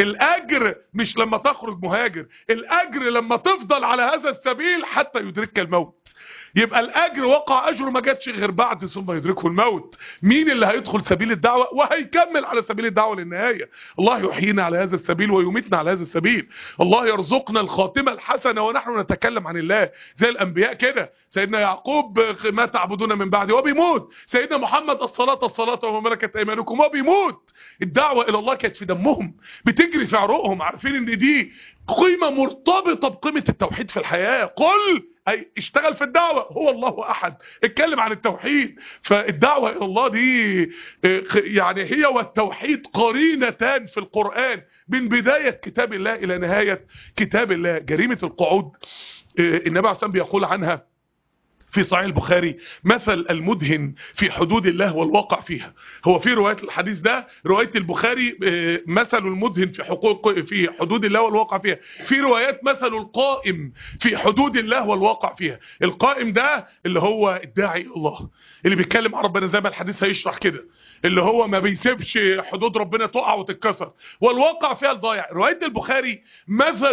الاجر مش لما تخرج مهاجر الاجر لما تفضل على هذا السبيل حتى يدركك الموت يبقى الاجر وقع اجره ما جاتش غير بعد ثم يدركه الموت مين اللي هيدخل سبيل الدعوه وهيكمل على سبيل الدعوه للنهايه الله يحيينا على هذا السبيل ويميتنا على هذا السبيل الله يرزقنا الخاتمه الحسنه ونحن نتكلم عن الله زي الانبياء كده سيدنا يعقوب ما تعبدون من بعدي وبيموت سيدنا محمد الصلاه الصلاه وما ملكت ايمانكم وبيموت الدعوه الى الله كانت في دمهم بتجري في عروقهم عارفين ان دي قيمه مرتبطه بقيمه التوحيد في الحياه قل اي اشتغل في الدعوة هو الله احد اتكلم عن التوحيد فالدعوة الى الله دي يعني هي والتوحيد قرينتان في القرآن من بداية كتاب الله الى نهاية كتاب الله جريمة القعود النبي عليه الصلاة بيقول عنها في صحيح البخاري مثل المدهن في حدود الله والواقع فيها هو في رواية الحديث ده رواية البخاري مثل المدهن في حقوق في حدود الله والواقع فيها في روايات مثل القائم في حدود الله والواقع فيها القائم ده اللي هو الداعي الى الله اللي بيتكلم عن ربنا زي ما الحديث هيشرح كده اللي هو ما بيسيبش حدود ربنا تقع وتتكسر والواقع فيها الضايع رواية البخاري مثل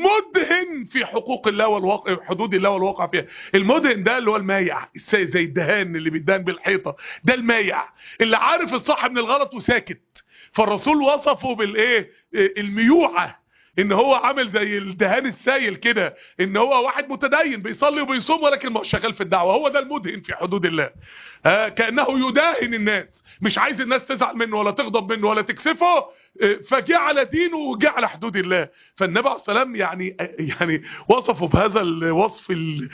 المدهن في حقوق الله والواقع حدود الله والواقع فيها المدهن ده اللي هو المايع زي الدهان اللي بيدهن بالحيطة ده المايع اللي عارف الصح من الغلط وساكت فالرسول وصفه بالايه الميوعة ان هو عامل زي الدهان السايل كده ان هو واحد متدين بيصلي وبيصوم ولكن مش شغال في الدعوه هو ده المدهن في حدود الله آه كانه يداهن الناس مش عايز الناس تزعل منه ولا تغضب منه ولا تكسفه فجاء على دينه وجاء على حدود الله فالنبي عليه السلام يعني يعني وصفه بهذا الوصف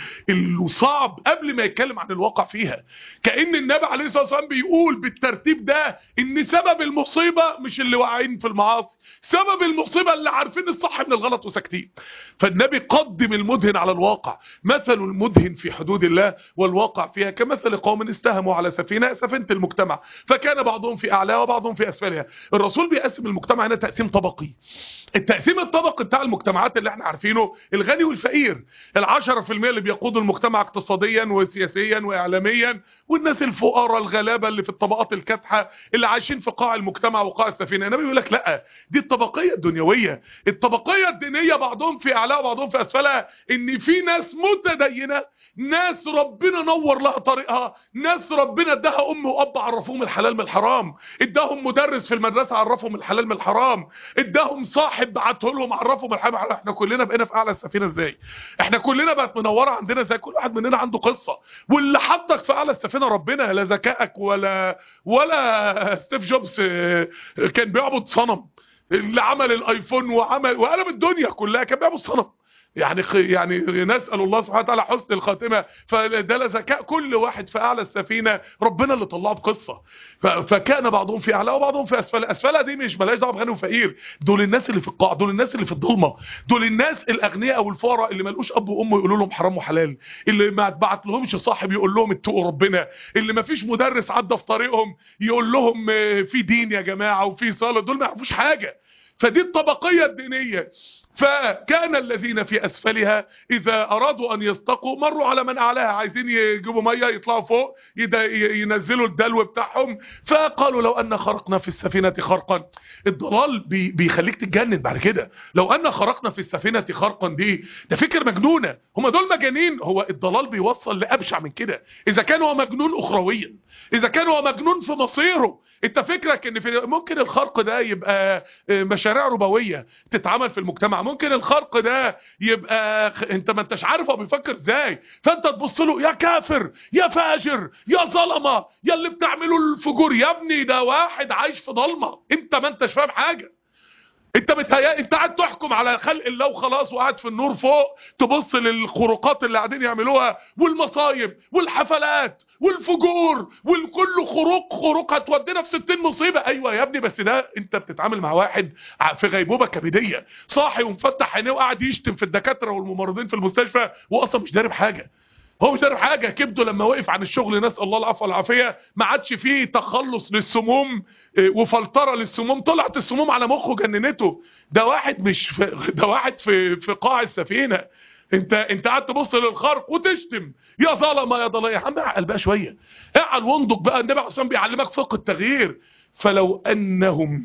الصعب قبل ما يتكلم عن الواقع فيها كأن النبي عليه الصلاة والسلام بيقول بالترتيب ده ان سبب المصيبة مش اللي واقعين في المعاصي سبب المصيبة اللي عارفين الصح من الغلط وساكتين فالنبي قدم المدهن على الواقع مثل المدهن في حدود الله والواقع فيها كمثل قوم استهموا على سفينة سفينة المجتمع فكان بعضهم في أعلاها وبعضهم في أسفلها الرسول بيقسم المجتمع هنا تقسيم طبقي التقسيم الطبقي بتاع المجتمعات اللي احنا عارفينه الغني والفقير العشرة في المية اللي بيقودوا المجتمع اقتصاديا وسياسيا واعلاميا والناس الفقراء الغلابة اللي في الطبقات الكافحة اللي عايشين في قاع المجتمع وقاع السفينة النبي بيقول لك لا دي الطبقية الدنيوية الطبقية الدينية بعضهم في اعلاها وبعضهم في اسفلها ان في ناس متدينة ناس ربنا نور لها طريقها ناس ربنا اداها ام واب عرفوهم الحلال من الحرام اداهم مدرس في المدرسة عرفهم الحلال من الحرام اداهم صاحب بعته لهم عرفهم الحلال من الحرام احنا كلنا بقينا في اعلى السفينة ازاي احنا كلنا بقت منورة عندنا زي كل واحد مننا عنده قصة واللي حطك في اعلى السفينة ربنا لا ذكائك ولا ولا ستيف جوبز كان بيعبد صنم اللي عمل الايفون وعمل وقلب الدنيا كلها كان بيعبد صنم يعني يعني نسأل الله سبحانه وتعالى حسن الخاتمة فده ذكاء كل واحد في أعلى السفينة ربنا اللي طلعه بقصة فكان بعضهم في أعلى وبعضهم في أسفل أسفلها دي مش ملاش دعوه بغني وفقير دول الناس اللي في القاع دول الناس اللي في الضلمة دول الناس الأغنياء أو الفقراء اللي ملقوش أب وأم يقولوا لهم حرام وحلال اللي ما اتبعت لهمش صاحب يقول لهم اتقوا ربنا اللي ما فيش مدرس عدى في طريقهم يقول لهم في دين يا جماعة وفي صلاة دول ما يعرفوش حاجة فدي الطبقية الدينية فكان الذين في أسفلها إذا أرادوا أن يستقوا مروا على من أعلاها عايزين يجيبوا مية يطلعوا فوق ينزلوا الدلو بتاعهم فقالوا لو أن خرقنا في السفينة خرقا الضلال بي بيخليك تتجنن بعد كده لو أن خرقنا في السفينة خرقا دي ده فكر مجنونة هم دول مجانين هو الضلال بيوصل لأبشع من كده إذا كان هو مجنون أخرويا إذا كان هو مجنون في مصيره انت فكرك ان في ممكن الخرق ده يبقى مشاريع ربويه تتعمل في المجتمع ممكن الخرق ده يبقى انت ما انتش عارف هو بيفكر ازاي فانت تبص له يا كافر يا فاجر يا ظلمه يا اللي بتعملوا الفجور يا ابني ده واحد عايش في ضلمه انت ما انتش فاهم حاجه انت متهيأ انت قاعد تحكم على خلق الله وخلاص وقاعد في النور فوق تبص للخروقات اللي قاعدين يعملوها والمصايب والحفلات والفجور والكل خروق خروق هتودينا في 60 مصيبه ايوه يا ابني بس ده انت بتتعامل مع واحد في غيبوبه كبديه صاحي ومفتح عينيه وقاعد يشتم في الدكاتره والممرضين في المستشفى واصلا مش دارب حاجه هو مش عارف حاجه كبده لما وقف عن الشغل نسال الله العفو والعافيه ما عادش فيه تخلص للسموم وفلتره للسموم طلعت السموم على مخه جننته ده واحد مش في ده واحد في في قاع السفينه انت انت قاعد تبص للخرق وتشتم يا ظلمه يا ضلال يا عم اعقل بقى شويه اعقل واندق بقى النبي عليه بيعلمك فقه التغيير فلو انهم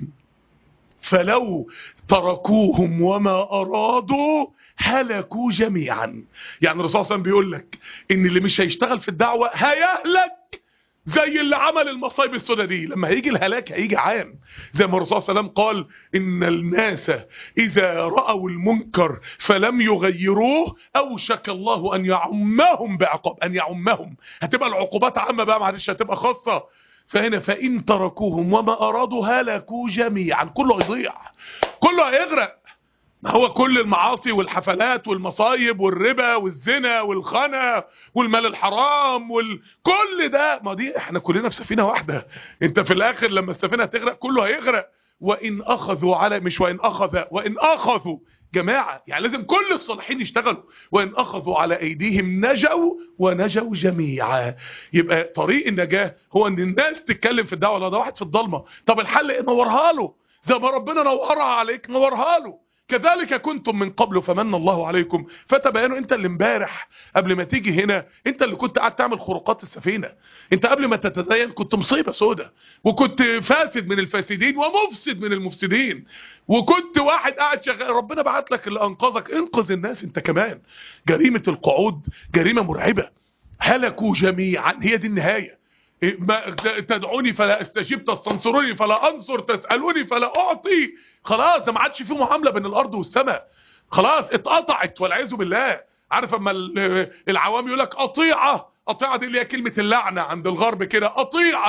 فلو تركوهم وما أرادوا هلكوا جميعا يعني الرسول صلى الله عليه وسلم بيقول لك ان اللي مش هيشتغل في الدعوة هيهلك زي اللي عمل المصايب السوداء دي لما هيجي الهلاك هيجي عام زي ما الرسول صلى الله عليه وسلم قال ان الناس اذا رأوا المنكر فلم يغيروه اوشك الله ان يعمهم بعقاب ان يعمهم هتبقى العقوبات عامة بقى معلش هتبقى خاصة فهنا فإن تركوهم وما أرادوا هلكوا جميعا كله هيضيع كله هيغرق ما هو كل المعاصي والحفلات والمصايب والربا والزنا والخنا والمال الحرام وكل ده ما دي احنا كلنا في سفينة واحدة انت في الاخر لما السفينة تغرق كله هيغرق وان اخذوا على مش وان اخذ وان اخذوا جماعة يعني لازم كل الصالحين يشتغلوا وإن أخذوا على أيديهم نجوا ونجوا جميعا يبقى طريق النجاة هو أن الناس تتكلم في الدعوة لا ده واحد في الضلمة طب الحل إيه نورها له زي ما ربنا نورها عليك نورها له كذلك كنتم من قبل فمن الله عليكم فتبينوا انت اللي امبارح قبل ما تيجي هنا انت اللي كنت قاعد تعمل خروقات السفينة انت قبل ما تتدين كنت مصيبة سودة وكنت فاسد من الفاسدين ومفسد من المفسدين وكنت واحد قاعد شغال ربنا بعت لك اللي انقذك انقذ الناس انت كمان جريمة القعود جريمة مرعبة هلكوا جميعا هي دي النهاية ما تدعوني فلا استجيب تستنصروني فلا انصر تسألوني فلا اعطي خلاص ده ما عادش في معاملة بين الارض والسماء خلاص اتقطعت والعياذ بالله عارف اما العوام يقول لك قطيعة قطيعة دي اللي هي كلمة اللعنة عند الغرب كده قطيعة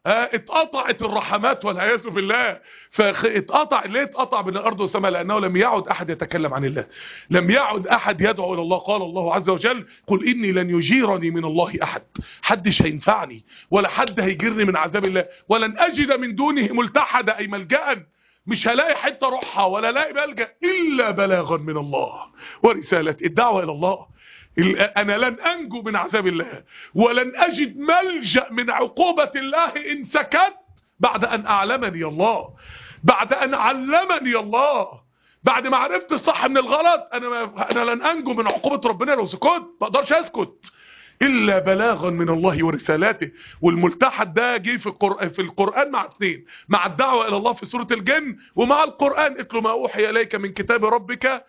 آه، اتقطعت الرحمات والعياذ بالله فاتقطع ليه اتقطع بين الارض والسماء لانه لم يعد احد يتكلم عن الله لم يعد احد يدعو الى الله قال الله عز وجل قل اني لن يجيرني من الله احد حدش هينفعني ولا حد هيجرني من عذاب الله ولن اجد من دونه ملتحدا اي ملجا مش هلاقي حته اروحها ولا الاقي ملجا الا بلاغا من الله ورساله الدعوه الى الله ال- انا لن انجو من عذاب الله ولن اجد ملجا من عقوبه الله ان سكت بعد ان اعلمني الله بعد ان علمني الله بعد ما عرفت الصح من الغلط انا ما انا لن انجو من عقوبه ربنا لو سكت ما اقدرش اسكت الا بلاغا من الله ورسالاته والملتحد ده جه في القران في القران مع اثنين مع الدعوه الى الله في سوره الجن ومع القران اتلو ما اوحي اليك من كتاب ربك آه،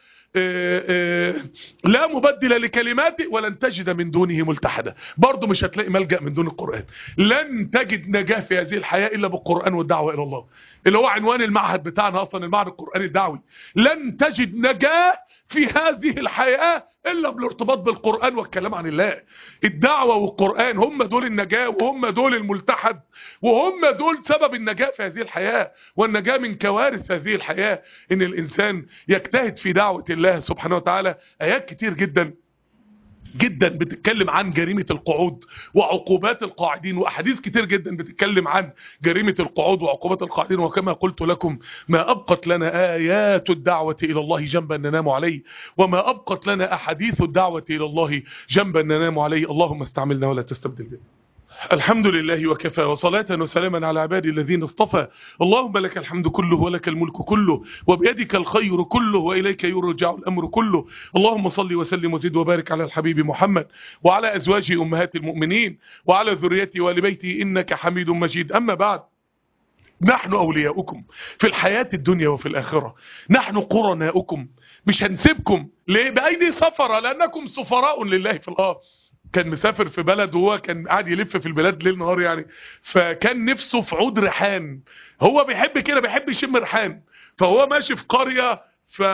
آه، لا مبدل لكلماته ولن تجد من دونه ملتحدا برضه مش هتلاقي ملجا من دون القران لن تجد نجاه في هذه الحياه الا بالقران والدعوه الى الله اللي هو عنوان المعهد بتاعنا اصلا المعهد القراني الدعوي لن تجد نجاه في هذه الحياه الا بالارتباط بالقران والكلام عن الله الدعوه والقران هم دول النجاه وهم دول الملتحد وهم دول سبب النجاه في هذه الحياه والنجاه من كوارث هذه الحياه ان الانسان يجتهد في دعوه الله سبحانه وتعالى ايات كتير جدا جدا بتتكلم عن جريمة القعود وعقوبات القاعدين وأحاديث كتير جدا بتتكلم عن جريمة القعود وعقوبات القاعدين وكما قلت لكم ما أبقت لنا آيات الدعوة إلى الله جنبا ننام عليه وما أبقت لنا أحاديث الدعوة إلى الله جنبا ننام عليه اللهم استعملنا ولا تستبدل بنا الحمد لله وكفى وصلاة وسلاما على عبادي الذين اصطفى اللهم لك الحمد كله ولك الملك كله وبيدك الخير كله وإليك يرجع الأمر كله اللهم صل وسلم وزد وبارك على الحبيب محمد وعلى أزواجه أمهات المؤمنين وعلى ذريته وآل بيته إنك حميد مجيد أما بعد نحن أولياؤكم في الحياة الدنيا وفي الآخرة نحن قرناؤكم مش هنسيبكم ليه بأيدي سفرة لأنكم سفراء لله في الأرض كان مسافر في بلد وهو كان قاعد يلف في البلاد ليل نهار يعني فكان نفسه في عود ريحان هو بيحب كده بيحب يشم ريحان فهو ماشي في قرية ف...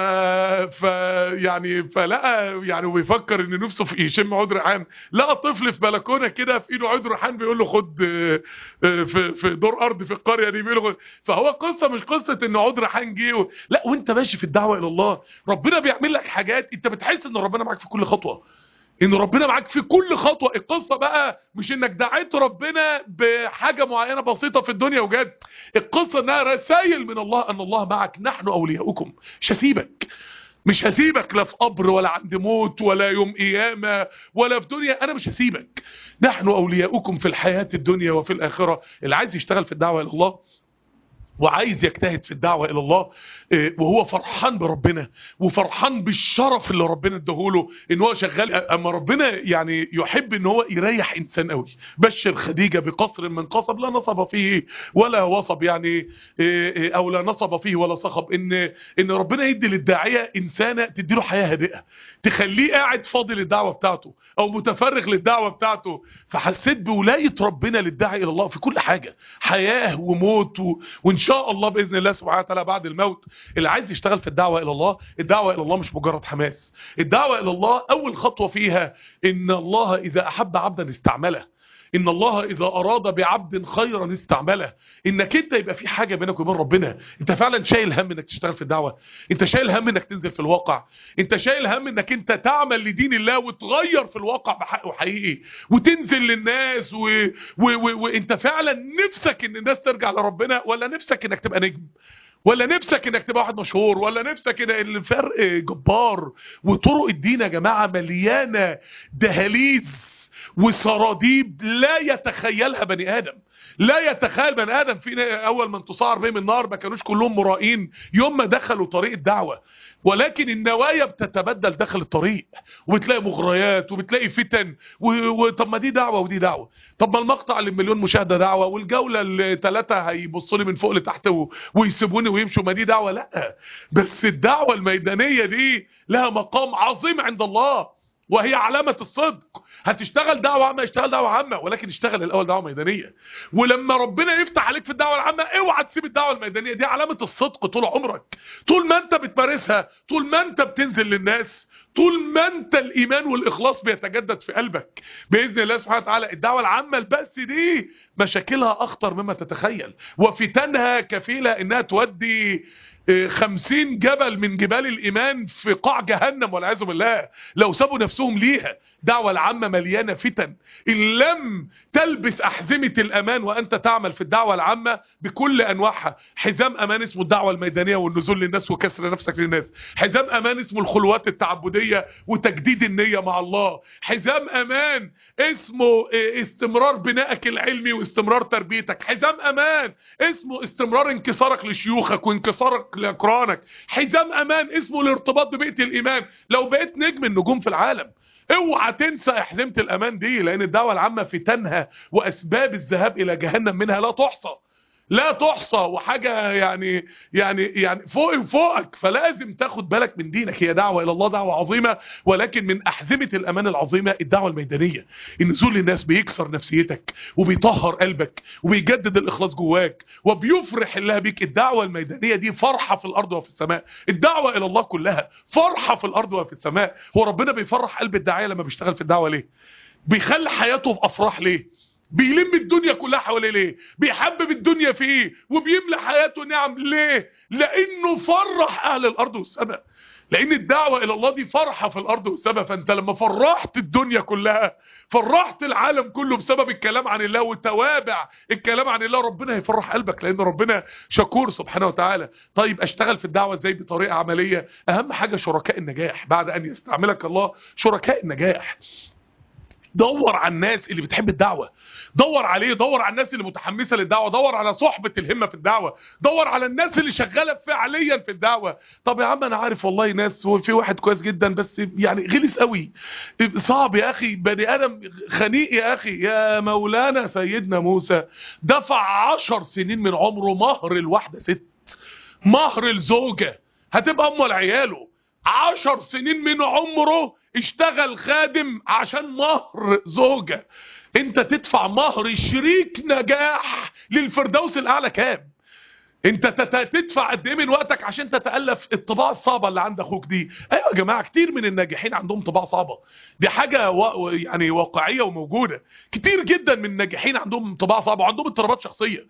ف يعني فلقى يعني وبيفكر ان نفسه في يشم عود ريحان لقى طفل في بلكونه كده في ايده عود ريحان بيقول له خد آه، آه، في في دور ارض في القريه دي بيقول له خد. فهو قصه مش قصه ان عود ريحان جه و... لا وانت ماشي في الدعوه الى الله ربنا بيعمل لك حاجات انت بتحس ان ربنا معاك في كل خطوه ان ربنا معاك في كل خطوة القصة بقى مش انك دعيت ربنا بحاجة معينة بسيطة في الدنيا وجد القصة انها رسائل من الله ان الله معك نحن اولياؤكم مش هسيبك مش هسيبك لا في قبر ولا عند موت ولا يوم قيامة ولا في دنيا انا مش هسيبك نحن اولياؤكم في الحياة الدنيا وفي الاخرة اللي عايز يشتغل في الدعوة الى الله وعايز يجتهد في الدعوة إلى الله إيه، وهو فرحان بربنا وفرحان بالشرف اللي ربنا اداهوله ان هو شغال اما ربنا يعني يحب ان هو يريح انسان قوي بشر خديجة بقصر من قصب لا نصب فيه ولا وصب يعني إيه، إيه، او لا نصب فيه ولا صخب ان ان ربنا يدي للداعية انسانة تديله حياة هادئة تخليه قاعد فاضي للدعوة بتاعته او متفرغ للدعوة بتاعته فحسيت بولاية ربنا للداعي الى الله في كل حاجة حياة وموت و... وان شاء الله باذن الله سبحانه وتعالى بعد الموت اللي عايز يشتغل في الدعوه الى الله الدعوه الى الله مش مجرد حماس الدعوه الى الله اول خطوه فيها ان الله اذا احب عبدا استعمله ان الله اذا اراد بعبد خيرا استعمله انك انت يبقى في حاجه بينك وبين ربنا انت فعلا شايل هم انك تشتغل في الدعوه انت شايل هم انك تنزل في الواقع انت شايل هم انك انت تعمل لدين الله وتغير في الواقع بحقه حقيقي وتنزل للناس و... و... و... وانت فعلا نفسك ان الناس ترجع لربنا ولا نفسك انك تبقى نجم ولا نفسك انك تبقى واحد مشهور ولا نفسك ان الفرق جبار وطرق الدين يا جماعه مليانه دهاليز وسراديب لا يتخيلها بني ادم لا يتخيل بني ادم في اول من تصعر بهم النار ما كانوش كلهم مرائين يوم ما دخلوا طريق الدعوه ولكن النوايا بتتبدل داخل الطريق وبتلاقي مغريات وبتلاقي فتن وطب ما دي دعوه ودي دعوه طب ما المقطع اللي بمليون مشاهده دعوه والجوله اللي ثلاثه هيبصوا لي من فوق لتحت و... ويسيبوني ويمشوا ما دي دعوه لا بس الدعوه الميدانيه دي لها مقام عظيم عند الله وهي علامة الصدق هتشتغل دعوة عامة اشتغل دعوة عامة ولكن اشتغل الأول دعوة ميدانية ولما ربنا يفتح عليك في الدعوة العامة اوعى تسيب الدعوة الميدانية دي علامة الصدق طول عمرك طول ما انت بتمارسها طول ما انت بتنزل للناس طول ما انت الايمان والاخلاص بيتجدد في قلبك باذن الله سبحانه وتعالى الدعوه العامه البس دي مشاكلها اخطر مما تتخيل وفتنها كفيله انها تودي خمسين جبل من جبال الإيمان في قاع جهنم والعياذ بالله لو سابوا نفسهم ليها دعوة العامة مليانة فتن إن لم تلبس أحزمة الأمان وأنت تعمل في الدعوة العامة بكل أنواعها حزام أمان اسمه الدعوة الميدانية والنزول للناس وكسر نفسك للناس حزام أمان اسمه الخلوات التعبدية وتجديد النية مع الله حزام أمان اسمه استمرار بنائك العلمي واستمرار تربيتك حزام أمان اسمه استمرار انكسارك لشيوخك وانكسارك لأقرانك حزام أمان اسمه الارتباط ببيئة الإيمان لو بقيت نجم النجوم في العالم اوعى تنسى احزمة الامان دي لان الدعوة العامة فتنها واسباب الذهاب الى جهنم منها لا تحصى لا تحصى وحاجة يعني يعني يعني فوق فوقك فلازم تاخد بالك من دينك هي دعوة الى الله دعوة عظيمة ولكن من احزمة الامان العظيمة الدعوة الميدانية النزول للناس بيكسر نفسيتك وبيطهر قلبك وبيجدد الاخلاص جواك وبيفرح الله بيك الدعوة الميدانية دي فرحة في الارض وفي السماء الدعوة الى الله كلها فرحة في الارض وفي السماء هو ربنا بيفرح قلب الداعية لما بيشتغل في الدعوة ليه بيخلي حياته في افراح ليه بيلم الدنيا كلها حواليه ليه بيحبب الدنيا فيه وبيملى حياته نعم ليه لانه فرح اهل الارض والسماء لان الدعوة الى الله دي فرحة في الارض والسماء فانت لما فرحت الدنيا كلها فرحت العالم كله بسبب الكلام عن الله وتوابع الكلام عن الله ربنا هيفرح قلبك لان ربنا شكور سبحانه وتعالى طيب اشتغل في الدعوة ازاي بطريقة عملية اهم حاجة شركاء النجاح بعد ان يستعملك الله شركاء النجاح دور على الناس اللي بتحب الدعوة دور عليه دور على الناس اللي متحمسة للدعوة دور على صحبة الهمة في الدعوة دور على الناس اللي شغالة فعليا في الدعوة طب يا عم انا عارف والله ناس وفي واحد كويس جدا بس يعني غلس قوي صعب يا اخي بني ادم خنيق يا اخي يا مولانا سيدنا موسى دفع عشر سنين من عمره مهر الواحدة ست مهر الزوجة هتبقى ام لعياله عشر سنين من عمره اشتغل خادم عشان مهر زوجة انت تدفع مهر شريك نجاح للفردوس الاعلى كام انت تدفع قد ايه من وقتك عشان تتالف الطباع الصعبه اللي عند اخوك دي ايوه يا جماعه كتير من الناجحين عندهم طباع صعبه دي حاجه و... يعني واقعيه وموجوده كتير جدا من الناجحين عندهم طباع صعبه وعندهم اضطرابات شخصيه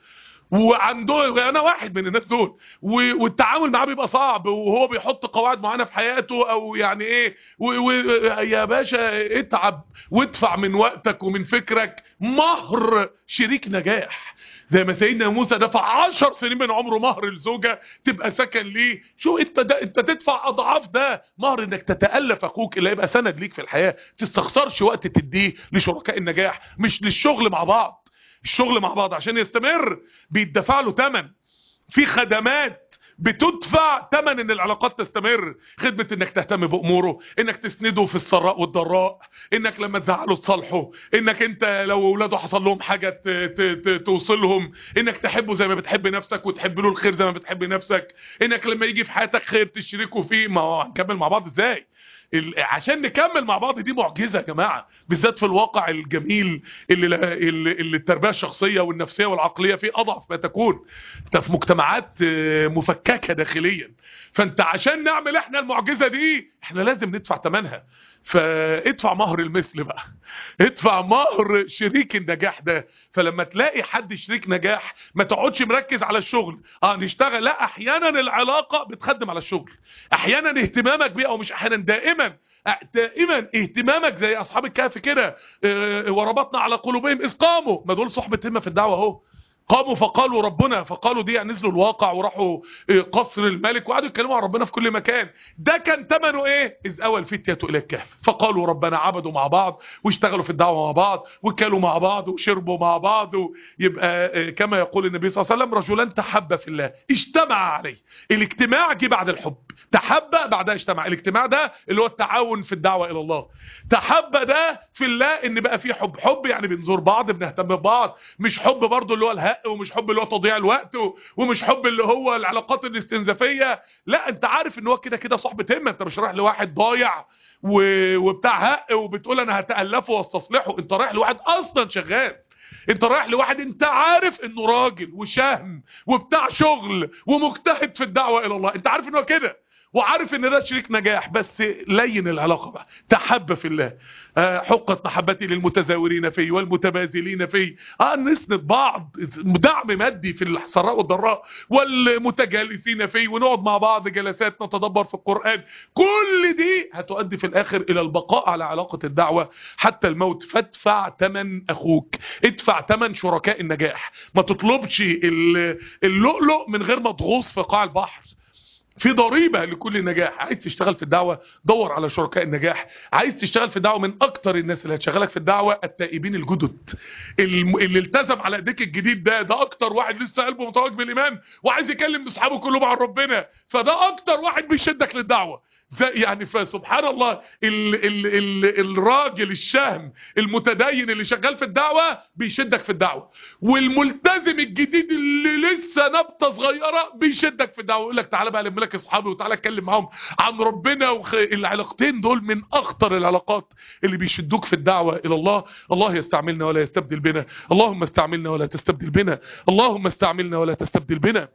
وعنده انا واحد من الناس دول والتعامل معاه بيبقى صعب وهو بيحط قواعد معينه في حياته او يعني ايه و و يا باشا اتعب وادفع من وقتك ومن فكرك مهر شريك نجاح زي ما سيدنا موسى دفع 10 سنين من عمره مهر الزوجة تبقى سكن ليه شو انت ده انت تدفع اضعاف ده مهر انك تتالف اخوك اللي هيبقى سند ليك في الحياه تستخسرش وقت تديه لشركاء النجاح مش للشغل مع بعض الشغل مع بعض عشان يستمر بيدفع له ثمن في خدمات بتدفع ثمن ان العلاقات تستمر خدمة انك تهتم باموره انك تسنده في السراء والضراء انك لما تزعله تصالحه انك انت لو اولاده حصل لهم حاجة توصلهم انك تحبه زي ما بتحب نفسك وتحب له الخير زي ما بتحب نفسك انك لما يجي في حياتك خير تشركه فيه ما هو هنكمل مع بعض ازاي عشان نكمل مع بعض دي معجزة يا جماعة بالذات في الواقع الجميل اللي, اللي, اللي التربية الشخصية والنفسية والعقلية فيه أضعف ما تكون انت في مجتمعات مفككة داخليا فانت عشان نعمل احنا المعجزة دي احنا لازم ندفع ثمنها فادفع مهر المثل بقى ادفع مهر شريك النجاح ده فلما تلاقي حد شريك نجاح ما تقعدش مركز على الشغل اه نشتغل لا احيانا العلاقة بتخدم على الشغل احيانا اهتمامك بيه او مش احيانا دائما دائما اهتمامك زي اصحاب الكهف كده اه وربطنا على قلوبهم اذ قاموا ما دول صحبة همة في الدعوة اهو قاموا فقالوا ربنا فقالوا دي يعني نزلوا الواقع وراحوا قصر الملك وقعدوا يتكلموا عن ربنا في كل مكان ده كان ثمنه ايه اذ اول فتية الى الكهف فقالوا ربنا عبدوا مع بعض واشتغلوا في الدعوة مع بعض وكلوا مع بعض وشربوا مع بعض يبقى كما يقول النبي صلى الله عليه وسلم رجلان تحب في الله اجتمع عليه الاجتماع جه بعد الحب تحب بعدها اجتمع الاجتماع ده اللي هو التعاون في الدعوة الى الله تحب ده في الله ان بقى في حب حب يعني بنزور بعض بنهتم ببعض مش حب برضو اللي هو الهق ومش حب اللي هو تضييع الوقت ومش حب اللي هو العلاقات الاستنزافية لا انت عارف ان هو كده كده صحبة همة انت مش رايح لواحد ضايع وبتاع هق وبتقول انا هتألفه واستصلحه انت رايح لواحد اصلا شغال انت رايح لواحد انت عارف انه راجل وشهم وبتاع شغل ومجتهد في الدعوة الى الله انت عارف انه كده وعارف ان ده شريك نجاح بس لين العلاقة بقى تحب في الله آه حقت محبتي للمتزاورين فيه والمتبازلين فيه اه نسند بعض دعم مادي في السراء والضراء والمتجالسين فيه ونقعد مع بعض جلسات نتدبر في القرآن كل دي هتؤدي في الاخر الى البقاء على علاقة الدعوة حتى الموت فادفع تمن اخوك ادفع تمن شركاء النجاح ما تطلبش اللؤلؤ من غير ما تغوص في قاع البحر في ضريبة لكل نجاح عايز تشتغل في الدعوة دور على شركاء النجاح عايز تشتغل في الدعوة من اكتر الناس اللي هتشغلك في الدعوة التائبين الجدد اللي التزم على ايديك الجديد ده ده اكتر واحد لسه قلبه متوج بالايمان وعايز يكلم اصحابه كلهم عن ربنا فده اكتر واحد بيشدك للدعوة زي يعني فسبحان الله ال ال ال الراجل الشهم المتدين اللي شغال في الدعوة بيشدك في الدعوة والملتزم الجديد اللي لسه نبتة صغيرة بيشدك في الدعوة يقول لك تعالى بقى لم لك اصحابي وتعالى اتكلم معاهم عن ربنا وخ... العلاقتين دول من اخطر العلاقات اللي بيشدوك في الدعوة الى الله الله يستعملنا ولا يستبدل بنا اللهم استعملنا ولا تستبدل بنا اللهم استعملنا ولا تستبدل بنا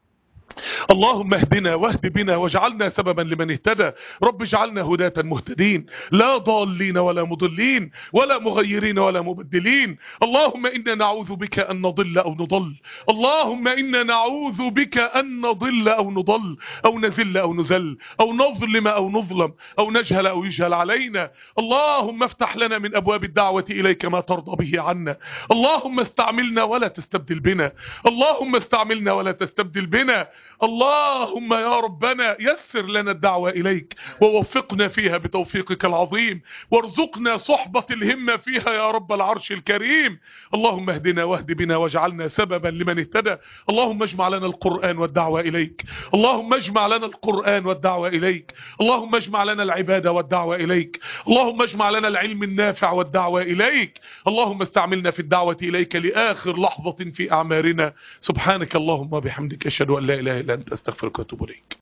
اللهم اهدنا واهد بنا واجعلنا سببا لمن اهتدى رب اجعلنا هداة مهتدين لا ضالين ولا مضلين ولا مغيرين ولا مبدلين اللهم إنا نعوذ بك أن نضل أو نضل اللهم إنا نعوذ بك أن نضل أو نضل أو نزل أو نزل أو نظلم أو نظلم أو نجهل أو يجهل علينا اللهم افتح لنا من أبواب الدعوة إليك ما ترضى به عنا اللهم استعملنا ولا تستبدل بنا اللهم استعملنا ولا تستبدل بنا اللهم يا ربنا يسر لنا الدعوة إليك ووفقنا فيها بتوفيقك العظيم وارزقنا صحبة الهمة فيها يا رب العرش الكريم اللهم اهدنا واهد بنا واجعلنا سببا لمن اهتدى اللهم اجمع لنا القرآن والدعوة إليك اللهم اجمع لنا القرآن والدعوة إليك اللهم اجمع لنا العبادة والدعوة إليك اللهم اجمع لنا العلم النافع والدعوة إليك اللهم استعملنا في الدعوة إليك لآخر لحظة في أعمارنا سبحانك اللهم وبحمدك أشهد أن لا إله إلا أنت أستغفرك وأتوب إليك